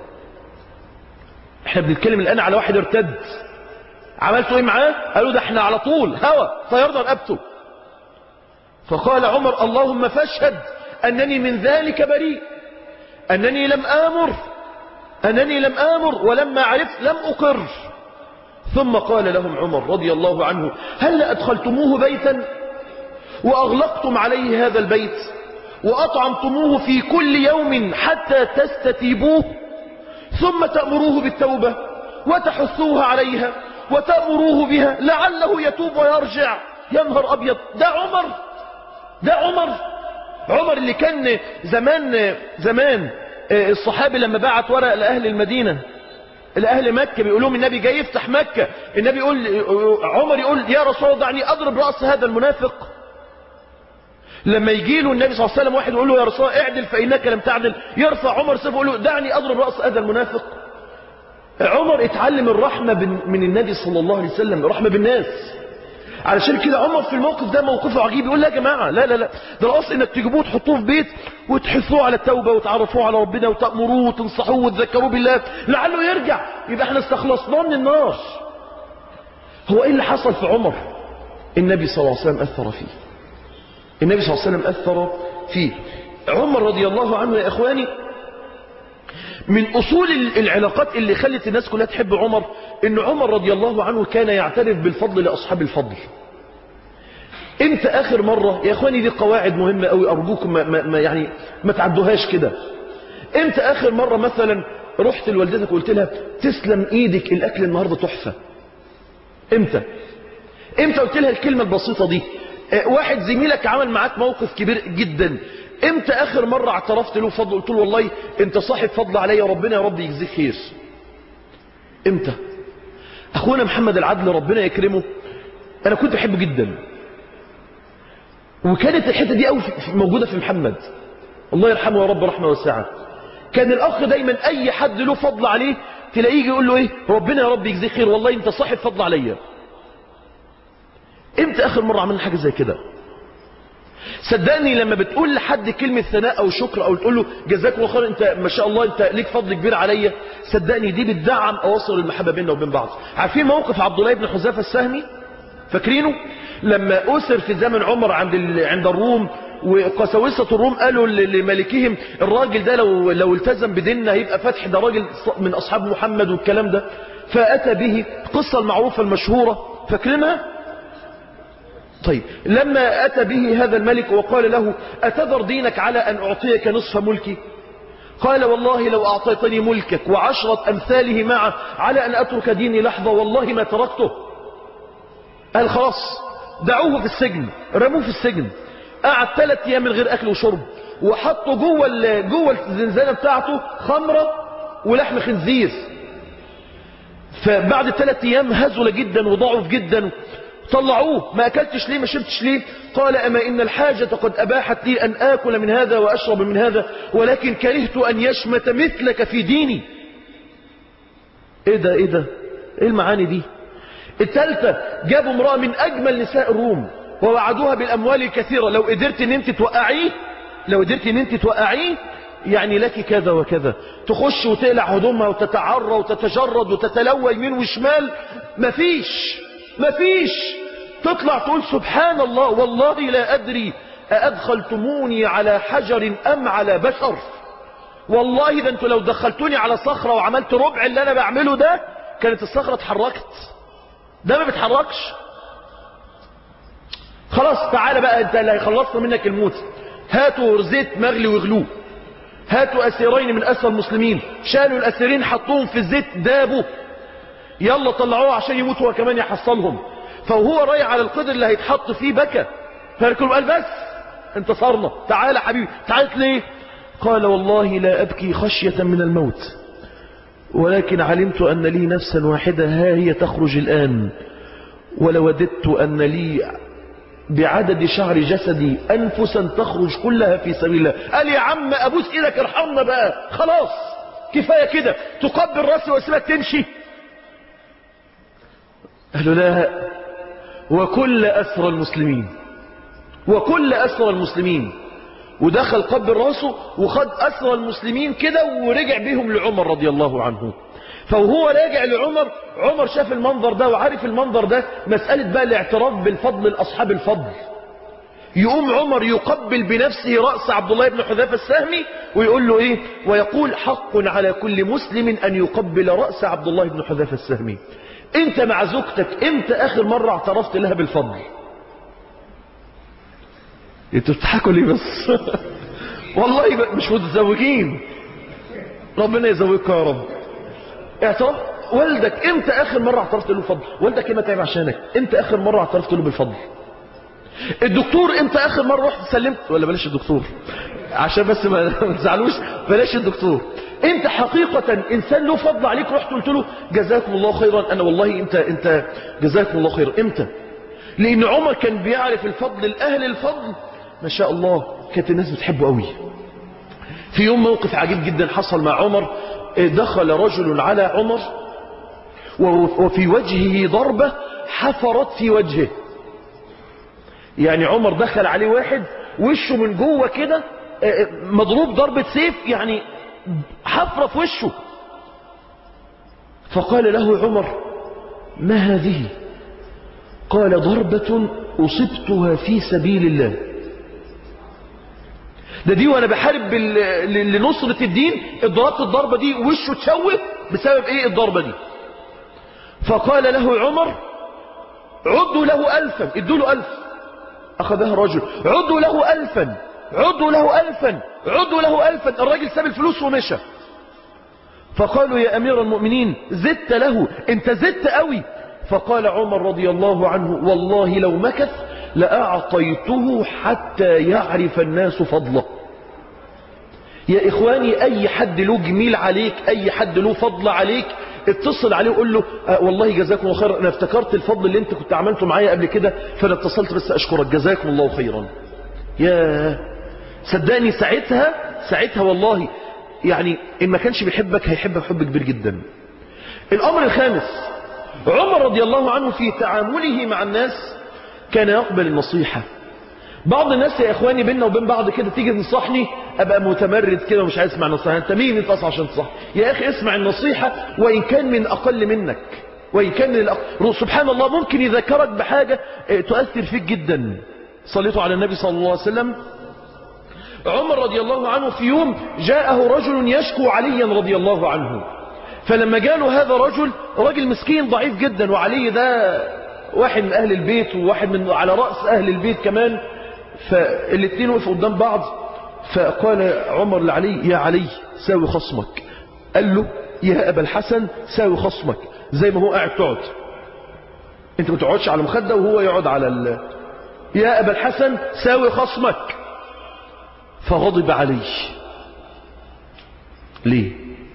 احنا بنتكلم الآن على واحد ارتد عملتوا ايه معاه قالوا ده احنا على طول هوى طيرنا رقبته فقال عمر اللهم فاشهد أنني من ذلك بريء أنني لم آمر أنني لم آمر ولما عرفت لم أقر ثم قال لهم عمر رضي الله عنه هل أدخلتموه بيتا وأغلقتم عليه هذا البيت وأطعمتموه في كل يوم حتى تستتيبوه ثم تأمروه بالتوبة وتحثوه عليها وتأمروه بها لعله يتوب ويرجع يا نهار أبيض ده عمر ده عمر عمر اللي كان زمان زمان الصحابي لما بعت ورق لأهل المدينة لأهل مكة بيقول لهم النبي جاي يفتح مكة النبي يقول عمر يقول يا رسول الله دعني أضرب رأس هذا المنافق لما يجي له النبي صلى الله عليه وسلم واحد يقول له يا رسول الله اعدل فإنك لم تعدل يرفع عمر سيفه يقول له دعني أضرب رأس هذا المنافق عمر اتعلم الرحمة من النبي صلى الله عليه وسلم الرحمة بالناس علشان كده عمر في الموقف ده موقفه عجيب يقول لا يا جماعة لا لا لا ده الأصل انك تجيبوه وتحطوه في بيت وتحثوه على التوبة وتعرفوه على ربنا وتأمروه وتنصحوه وتذكروه بالله لعله يرجع يبقى احنا استخلصناه من النار هو ايه اللي حصل في عمر النبي صلى الله عليه وسلم أثر فيه النبي صلى الله عليه وسلم أثر فيه عمر رضي الله عنه يا إخواني من أصول العلاقات اللي خلت الناس كلها تحب عمر إن عمر رضي الله عنه كان يعترف بالفضل لأصحاب الفضل امتى آخر مرة يا إخواني دي قواعد مهمة قوي أرجوكم ما, ما, ما يعني ما تعدوهاش كده امتى آخر مرة مثلا رحت لوالدتك وقلت لها تسلم ايدك الأكل النهاردة تحفة امتى امتى قلت لها الكلمة البسيطة دي واحد زميلك عمل معاك موقف كبير جدا امتى اخر مرة اعترفت له فضل قلت له والله انت صاحب فضل عليا ربنا يا رب يجزيك خير امتى اخونا محمد العدل ربنا يكرمه انا كنت بحبه جدا وكانت الحته دي قوي موجوده في محمد الله يرحمه يا رب رحمه واسعه كان الاخ دايما اي حد له فضل عليه تلاقيه يجي يقول له ايه ربنا يا رب يجزيك خير والله انت صاحب فضل عليا امتى اخر مره عملنا حاجه زي كده صدقني لما بتقول لحد كلمة ثناء أو شكر أو تقول له جزاك الله خير أنت ما شاء الله أنت ليك فضل كبير عليا صدقني دي بتدعم أواصر المحبة بيننا وبين بعض عارفين موقف عبد الله بن حذافة السهمي فاكرينه لما أسر في زمن عمر عند عند الروم وقساوسة الروم قالوا لملكهم الراجل ده لو لو التزم بديننا هيبقى فتح ده راجل من أصحاب محمد والكلام ده فأتى به القصة المعروفة المشهورة فاكرينها طيب لما أتى به هذا الملك وقال له أتذر دينك على أن أعطيك نصف ملكي قال والله لو أعطيتني ملكك وعشرة أمثاله معه على أن أترك ديني لحظة والله ما تركته قال خلاص دعوه في السجن رموه في السجن قعد ثلاث أيام من غير أكل وشرب وحطوا جوه جوه الزنزانة بتاعته خمرة ولحم خنزير فبعد ثلاث أيام هزل جدا وضعف جدا طلعوه ما أكلتش ليه ما شربتش ليه قال أما إن الحاجة قد أباحت لي أن آكل من هذا وأشرب من هذا ولكن كرهت أن يشمت مثلك في ديني إيه ده إيه ده إيه المعاني دي الثالثة جابوا امرأة من أجمل نساء الروم ووعدوها بالأموال الكثيرة لو قدرت أن أنت توقعيه لو قدرت أن أنت توقعيه يعني لك كذا وكذا تخش وتقلع هدومها وتتعرى وتتجرد وتتلوى يمين وشمال مفيش مفيش تطلع تقول سبحان الله والله لا أدري أأدخلتموني على حجر أم على بشر والله ده انتوا لو دخلتوني على صخرة وعملت ربع اللي أنا بعمله ده كانت الصخرة اتحركت ده ما بيتحركش خلاص تعالى بقى انت اللي هيخلصنا منك الموت هاتوا زيت مغلي واغلوه هاتوا أسيرين من أسر المسلمين شالوا الأسيرين حطوهم في الزيت دابوا يلا طلعوه عشان يموت هو كمان يحصلهم فهو رايح على القدر اللي هيتحط فيه بكى فالكل قال بس انتصرنا تعال حبيبي تعالت ليه قال والله لا أبكي خشية من الموت ولكن علمت أن لي نفسا واحدة ها هي تخرج الآن ولوددت أن لي بعدد شعر جسدي أنفسا تخرج كلها في سبيل الله قال يا عم أبوس إيدك ارحمنا بقى خلاص كفاية كده تقبل راسي واسيبك تمشي قالوا لا وكل أسرى المسلمين وكل أسرى المسلمين ودخل قبل راسه وخد أسرى المسلمين كده ورجع بيهم لعمر رضي الله عنه فوهو راجع لعمر عمر شاف المنظر ده وعارف المنظر ده مسألة بقى الاعتراف بالفضل لأصحاب الفضل يقوم عمر يقبل بنفسه رأس عبد الله بن حذافة السهمي ويقول له ايه ويقول حق على كل مسلم ان يقبل رأس عبد الله بن حذافة السهمي انت مع زوجتك امتى اخر مرة اعترفت لها بالفضل انتوا بتضحكوا ليه بس والله مش متزوجين ربنا يزوجك يا رب اعترف والدك امتى اخر مرة اعترفت له بالفضل والدك ايه ما تعب عشانك امتى اخر مرة اعترفت له بالفضل الدكتور امتى اخر مرة رحت سلمت ولا بلاش الدكتور عشان بس ما تزعلوش بلاش الدكتور انت حقيقة انسان له فضل عليك رحت قلت له جزاكم الله خيرا انا والله انت انت جزاكم الله خيرا امتى لان عمر كان بيعرف الفضل الاهل الفضل ما شاء الله كانت الناس بتحبه قوي في يوم موقف عجيب جدا حصل مع عمر دخل رجل على عمر وفي وجهه ضربة حفرت في وجهه يعني عمر دخل عليه واحد وشه من جوه كده مضروب ضربة سيف يعني حفرة في وشه فقال له عمر ما هذه قال ضربة أصبتها في سبيل الله ده دي وانا بحارب لنصرة الدين ضربت الضربة دي وشه تشوه بسبب ايه الضربة دي فقال له عمر عدوا له ألفا ادوا له ألف أخذها الرجل عدوا له ألفا عدوا له ألفا عدوا له ألفا الراجل ساب الفلوس ومشى فقالوا يا أمير المؤمنين زدت له انت زدت قوي فقال عمر رضي الله عنه والله لو مكث لأعطيته حتى يعرف الناس فضله يا إخواني أي حد له جميل عليك أي حد له فضل عليك اتصل عليه وقول له أه والله جزاكم الله خيرا أنا افتكرت الفضل اللي انت كنت عملته معايا قبل كده فأنا اتصلت بس أشكرك جزاكم الله خيرا يا صدقني ساعتها ساعتها والله يعني إن ما كانش بيحبك هيحبك حب كبير جدا الأمر الخامس عمر رضي الله عنه في تعامله مع الناس كان يقبل النصيحة بعض الناس يا إخواني بيننا وبين بعض كده تيجي تنصحني أبقى متمرد كده ومش عايز اسمع نصيحة أنت مين أنت أصلا عشان تصح يا أخي اسمع النصيحة وإن كان من أقل منك وإن كان من الأقل سبحان الله ممكن يذكرك بحاجة تؤثر فيك جدا صليتوا على النبي صلى الله عليه وسلم عمر رضي الله عنه في يوم جاءه رجل يشكو عليا رضي الله عنه فلما جاله هذا رجل راجل مسكين ضعيف جدا وعلي ده واحد من أهل البيت وواحد من على رأس أهل البيت كمان فالاثنين وقفوا قدام بعض فقال عمر لعلي يا علي ساوي خصمك قال له يا أبا الحسن ساوي خصمك زي ما هو قاعد تقعد انت ما تقعدش على مخدة وهو يقعد على ال... يا أبا الحسن ساوي خصمك فغضب علي ليه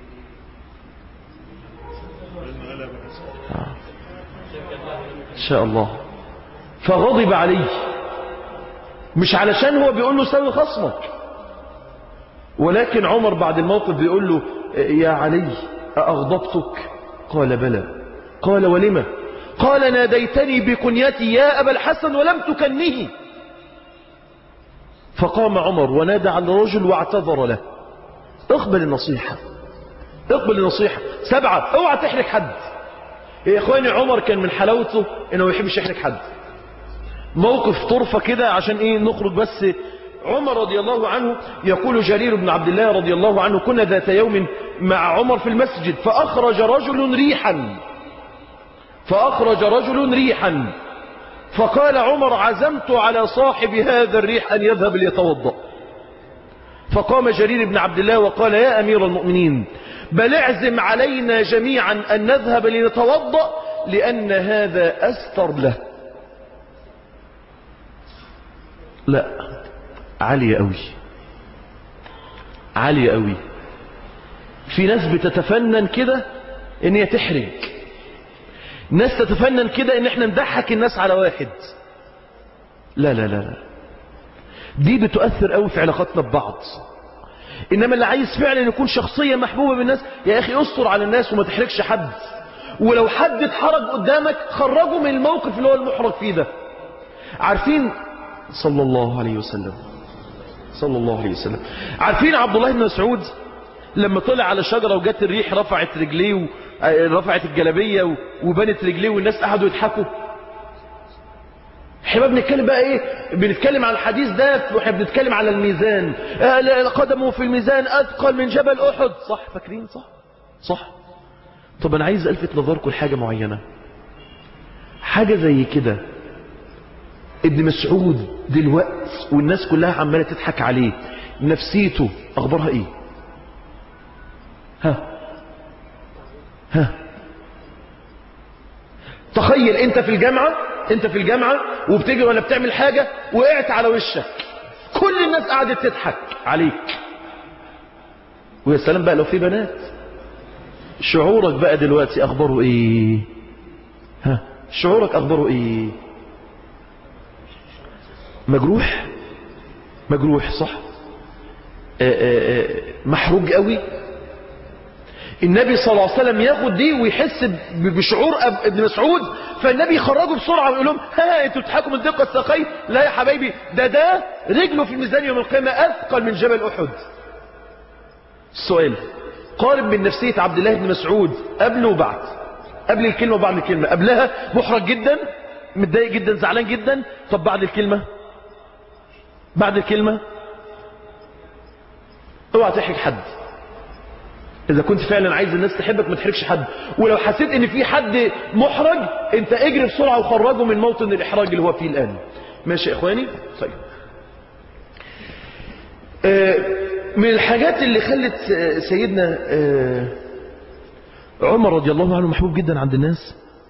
إن شاء الله فغضب عليه مش علشان هو بيقول له سوي خصمك ولكن عمر بعد الموقف بيقول له يا علي أغضبتك قال بلى قال ولما قال ناديتني بكنيتي يا أبا الحسن ولم تكنه فقام عمر ونادى على الرجل واعتذر له اقبل النصيحة اقبل النصيحة سبعة اوعى تحرك حد يا اخواني عمر كان من حلاوته انه ما يحبش يحرك حد موقف طرفة كده عشان ايه نخرج بس عمر رضي الله عنه يقول جرير بن عبد الله رضي الله عنه كنا ذات يوم مع عمر في المسجد فأخرج رجل ريحا فأخرج رجل ريحا فقال عمر عزمت على صاحب هذا الريح أن يذهب ليتوضأ فقام جرير بن عبد الله وقال يا أمير المؤمنين بل اعزم علينا جميعا أن نذهب لنتوضأ لأن هذا أستر له لا عالية قوي عالية قوي في ناس بتتفنن كده ان هي تحرج ناس تتفنن كده ان احنا نضحك الناس على واحد لا لا لا لا دي بتؤثر قوي في علاقاتنا ببعض انما اللي عايز فعلا يكون شخصية محبوبة بالناس يا اخي استر على الناس وما تحرجش حد ولو حد اتحرج قدامك خرجه من الموقف اللي هو المحرج فيه ده عارفين صلى الله عليه وسلم صلى الله عليه وسلم عارفين عبد الله بن مسعود لما طلع على شجرة وجت الريح رفعت رجليه و... رفعت الجلبية و... وبنت رجليه والناس قعدوا يضحكوا احنا بنتكلم بقى ايه بنتكلم على الحديث ده واحنا بنتكلم على الميزان آه قدمه في الميزان اثقل من جبل احد صح فاكرين صح صح طب انا عايز الفت نظركم لحاجه معينه حاجه زي كده ابن مسعود دلوقت والناس كلها عماله تضحك عليه نفسيته اخبارها ايه ها ها تخيل انت في الجامعه انت في الجامعة وبتجري ولا بتعمل حاجة وقعت على وشك كل الناس قعدت تضحك عليك ويا سلام بقى لو في بنات شعورك بقى دلوقتي اخباره ايه ها شعورك اخباره ايه مجروح مجروح صح آآ آآ محروج قوي النبي صلى الله عليه وسلم ياخد دي ويحس بشعور ابن مسعود فالنبي يخرجه بسرعة ويقول لهم ها انتوا بتضحكوا من دقة الساقين لا يا حبايبي ده ده رجله في الميزان يوم القيامة اثقل من جبل احد السؤال قارب من نفسية عبد الله بن مسعود قبل وبعد قبل الكلمة وبعد الكلمة قبلها محرج جدا متضايق جدا زعلان جدا طب بعد الكلمة بعد الكلمة اوعى تحرج حد اذا كنت فعلا عايز الناس تحبك ما تحرجش حد ولو حسيت ان في حد محرج انت اجري بسرعة وخرجه من موطن الاحراج اللي هو فيه الان ماشي يا اخواني طيب آه من الحاجات اللي خلت سيدنا آه عمر رضي الله عنه محبوب جدا عند الناس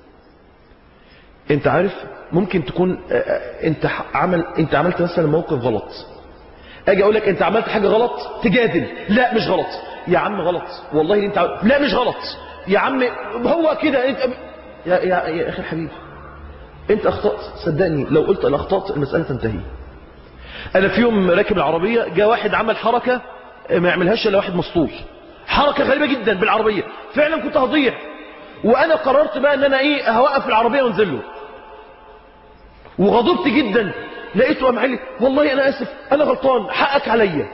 انت عارف ممكن تكون انت عمل انت عملت مثلا موقف غلط اجي اقول لك انت عملت حاجه غلط تجادل لا مش غلط يا عم غلط والله انت عمل... لا مش غلط يا عم هو كده انت يا يا, يا اخي الحبيب انت اخطات صدقني لو قلت انا اخطات المساله تنتهي انا في يوم راكب العربيه جاء واحد عمل حركه ما يعملهاش الا واحد مسطول حركه غريبه جدا بالعربيه فعلا كنت هضيع وانا قررت بقى ان انا ايه هوقف العربيه وانزل له وغضبت جدا لقيته قام لي والله انا اسف انا غلطان حقك عليا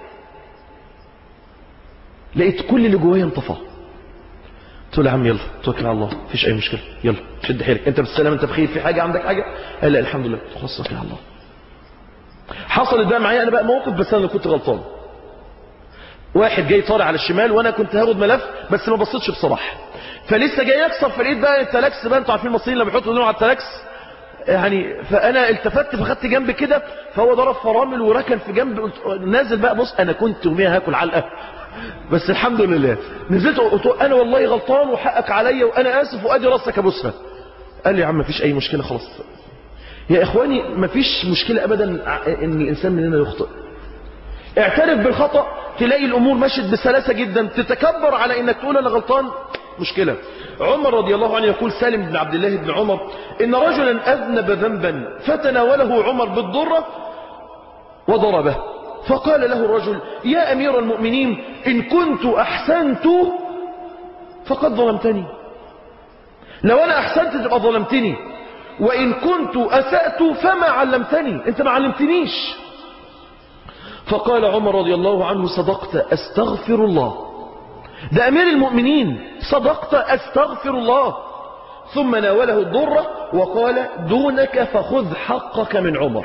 لقيت كل اللي جوايا انطفى قلت له يا عم يلا توكل على الله مفيش اي مشكله يلا شد حيلك انت بالسلامه انت بخير في حاجه عندك حاجه قال لا الحمد لله خلاص توكل على الله حصلت بقى معايا انا بقى موقف بس انا كنت غلطان واحد جاي طالع على الشمال وانا كنت هاخد ملف بس ما بصيتش بصراحه فلسه جاي يكسر فلقيت بقى التلاكس بقى انتوا عارفين المصريين لما بيحطوا ايدهم على التلاكس يعني فانا التفت فخدت جنب كده فهو ضرب فرامل وركن في جنب قلت نازل بقى بص انا كنت يوميها هاكل علقه بس الحمد لله نزلت قلت انا والله غلطان وحقك عليا وانا اسف وادي راسك ابوسها قال لي يا عم مفيش اي مشكله خلاص يا اخواني مفيش مشكله ابدا ان الانسان مننا يخطئ اعترف بالخطأ تلاقي الامور مشت بسلاسه جدا تتكبر على انك تقول انا غلطان مشكلة عمر رضي الله عنه يقول سالم بن عبد الله بن عمر إن رجلا أذنب ذنبا فتناوله عمر بالضرة وضربه فقال له الرجل يا أمير المؤمنين إن كنت أحسنت فقد ظلمتني لو أنا أحسنت تبقى ظلمتني وإن كنت أسأت فما علمتني أنت ما علمتنيش فقال عمر رضي الله عنه صدقت أستغفر الله ده أمير المؤمنين صدقت أستغفر الله ثم ناوله الضرة وقال دونك فخذ حقك من عمر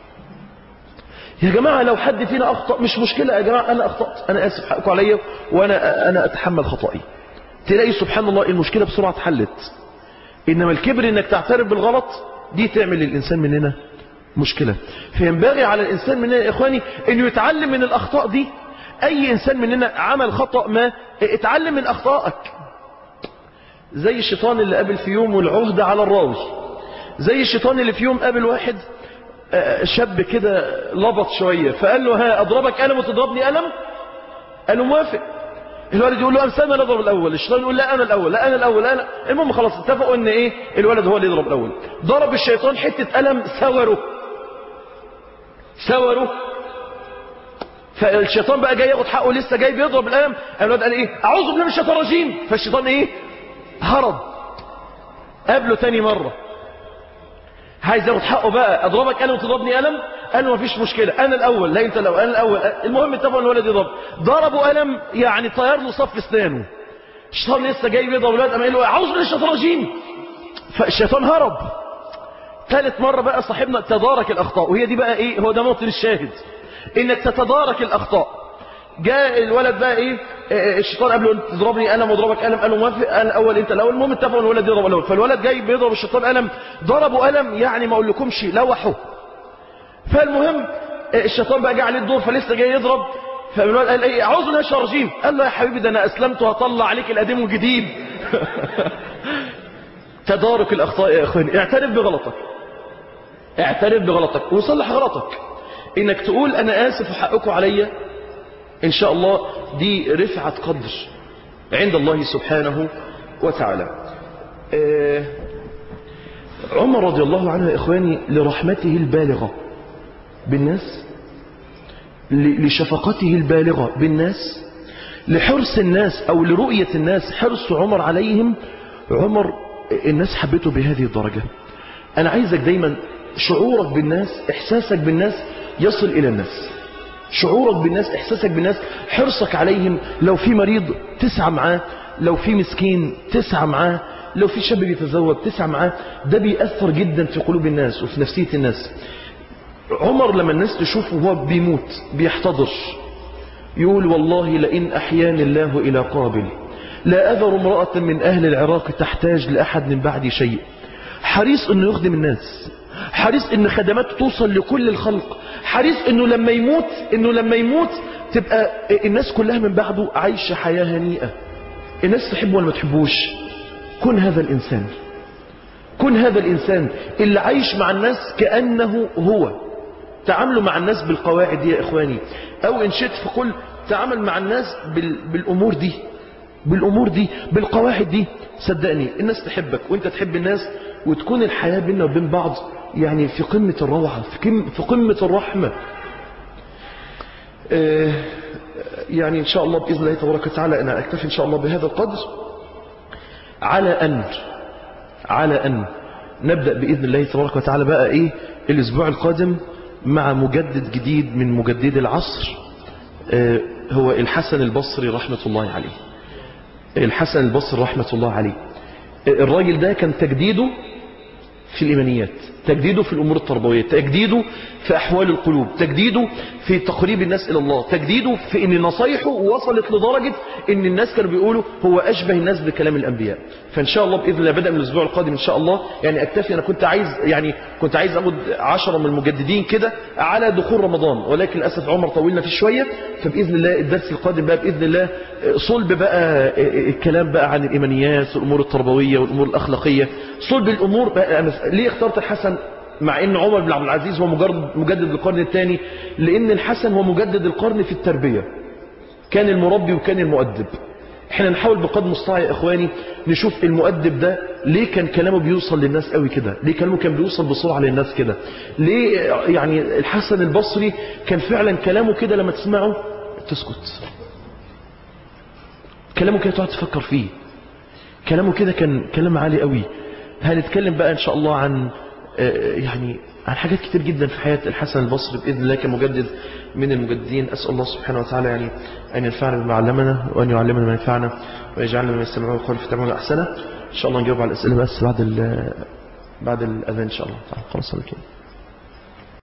يا جماعة لو حد فينا أخطأ مش مشكلة يا جماعة أنا أخطأت أنا آسف حقكم عليا وأنا أنا أتحمل خطأي تلاقي سبحان الله المشكلة بسرعة اتحلت إنما الكبر إنك تعترف بالغلط دي تعمل للإنسان مننا مشكلة فينبغي على الإنسان مننا يا إخواني إنه يتعلم من الأخطاء دي أي إنسان مننا عمل خطأ ما اتعلم من أخطائك زي الشيطان اللي قابل في يوم العهدة على الراوي زي الشيطان اللي في يوم قابل واحد شاب كده لبط شوية فقال له ها أضربك ألم وتضربني ألم قال له موافق الولد يقول له أمسام أنا أضرب الأول الشيطان يقول لا أنا الأول لا أنا الأول لا أنا المهم خلاص اتفقوا أن إيه الولد هو اللي يضرب الأول ضرب الشيطان حتة ألم سوره سوره فالشيطان بقى جاي ياخد حقه لسه جاي بيضرب القلم الولد قال ايه اعوذ بالله من الشيطان الرجيم فالشيطان ايه هرب قابله تاني مرة عايز ياخد حقه بقى اضربك قلم وتضربني قلم قال له مفيش مشكلة انا الاول لا انت لو انا الاول المهم اتفقوا ان الولد يضرب ضربوا قلم يعني طير له صف اسنانه الشيطان لسه جاي بيضرب الولد قام قال له اعوذ بالله من الشيطان الرجيم فالشيطان هرب ثالث مرة بقى صاحبنا تدارك الاخطاء وهي دي بقى ايه هو ده موطن الشاهد انك تتدارك الاخطاء جاء الولد بقى ايه الشيطان قبل له تضربني قلم واضربك قلم قال له موافق انا الاول انت الاول المهم اتفقوا ان الولد يضرب الاول فالولد جاي بيضرب الشيطان قلم ضربه قلم يعني ما اقول لكمش لوحه فالمهم الشيطان بقى جه عليه الدور فلسه جاي يضرب فالولد قال ايه اعوذ بالله من الشيطان الرجيم قال له يا حبيبي ده انا اسلمت وهطلع عليك القديم والجديد تدارك الاخطاء يا اخواني اعترف بغلطك اعترف بغلطك وصلح غلطك انك تقول انا اسف وحقكم عليا ان شاء الله دي رفعة قدر عند الله سبحانه وتعالى آه عمر رضي الله عنه يا اخواني لرحمته البالغة بالناس لشفقته البالغة بالناس لحرص الناس أو لرؤية الناس حرص عمر عليهم عمر الناس حبته بهذه الدرجة أنا عايزك دايما شعورك بالناس إحساسك بالناس يصل إلى الناس شعورك بالناس إحساسك بالناس حرصك عليهم لو في مريض تسعى معاه لو في مسكين تسعى معاه لو في شاب بيتزوج تسعى معاه ده بيأثر جدا في قلوب الناس وفي نفسية الناس عمر لما الناس تشوفه وهو بيموت بيحتضر يقول والله لئن أحياني الله إلى قابل لا أذر امرأة من أهل العراق تحتاج لأحد من بعد شيء حريص أنه يخدم الناس حريص أن خدماته توصل لكل الخلق حريص أنه لما يموت أنه لما يموت تبقى الناس كلها من بعده عايشة حياة هنيئة الناس تحبه ولا ما تحبوش كن هذا الإنسان كن هذا الإنسان اللي عايش مع الناس كأنه هو تعاملوا مع الناس بالقواعد دي يا إخواني أو إن شئت فقل تعامل مع الناس بال... بالأمور دي بالأمور دي بالقواعد دي صدقني الناس تحبك وانت تحب الناس وتكون الحياة بيننا وبين بعض يعني في قمة الروعة في, كم... في قمة الرحمة آه يعني إن شاء الله بإذن الله تبارك وتعالى أنا أكتفي إن شاء الله بهذا القدر على أن على أن نبدأ بإذن الله تبارك وتعالى بقى إيه الأسبوع القادم مع مجدد جديد من مجدد العصر آه هو الحسن البصري رحمة الله عليه الحسن البصري رحمة الله عليه الراجل ده كان تجديده في الإيمانيات تجديده في الأمور التربوية تجديده في أحوال القلوب تجديده في تقريب الناس إلى الله تجديده في أن نصايحه وصلت لدرجة أن الناس كانوا بيقولوا هو أشبه الناس بكلام الأنبياء فإن شاء الله بإذن الله بدأ من الأسبوع القادم إن شاء الله يعني أكتفي أنا كنت عايز يعني كنت عايز أخد عشرة من المجددين كده على دخول رمضان ولكن للأسف عمر طولنا فيه شوية فبإذن الله الدرس القادم بقى بإذن الله صلب بقى الكلام بقى عن الإيمانيات والأمور التربوية والأمور الأخلاقية صلب الأمور بقى أنا ليه اخترت الحسن مع ان عمر بن عبد العزيز هو مجرد مجدد القرن الثاني لان الحسن هو مجدد القرن في التربية كان المربي وكان المؤدب احنا نحاول بقدر المستطاع يا اخواني نشوف المؤدب ده ليه كان كلامه بيوصل للناس قوي كده ليه كلامه كان بيوصل بسرعة للناس كده ليه يعني الحسن البصري كان فعلا كلامه كده لما تسمعه تسكت كلامه كده تقعد تفكر فيه كلامه كده كان كلام عالي قوي هنتكلم بقى ان شاء الله عن يعني عن حاجات كتير جدا في حياة الحسن البصري بإذن الله كمجدد من المجددين أسأل الله سبحانه وتعالى يعني أن ينفعنا بما علمنا وأن يعلمنا ما ينفعنا ويجعلنا من يستمعون القول في تعمل أحسنه إن شاء الله نجاوب على الأسئلة بس بعد بعد الأذان إن شاء الله تعالى خلاص على كده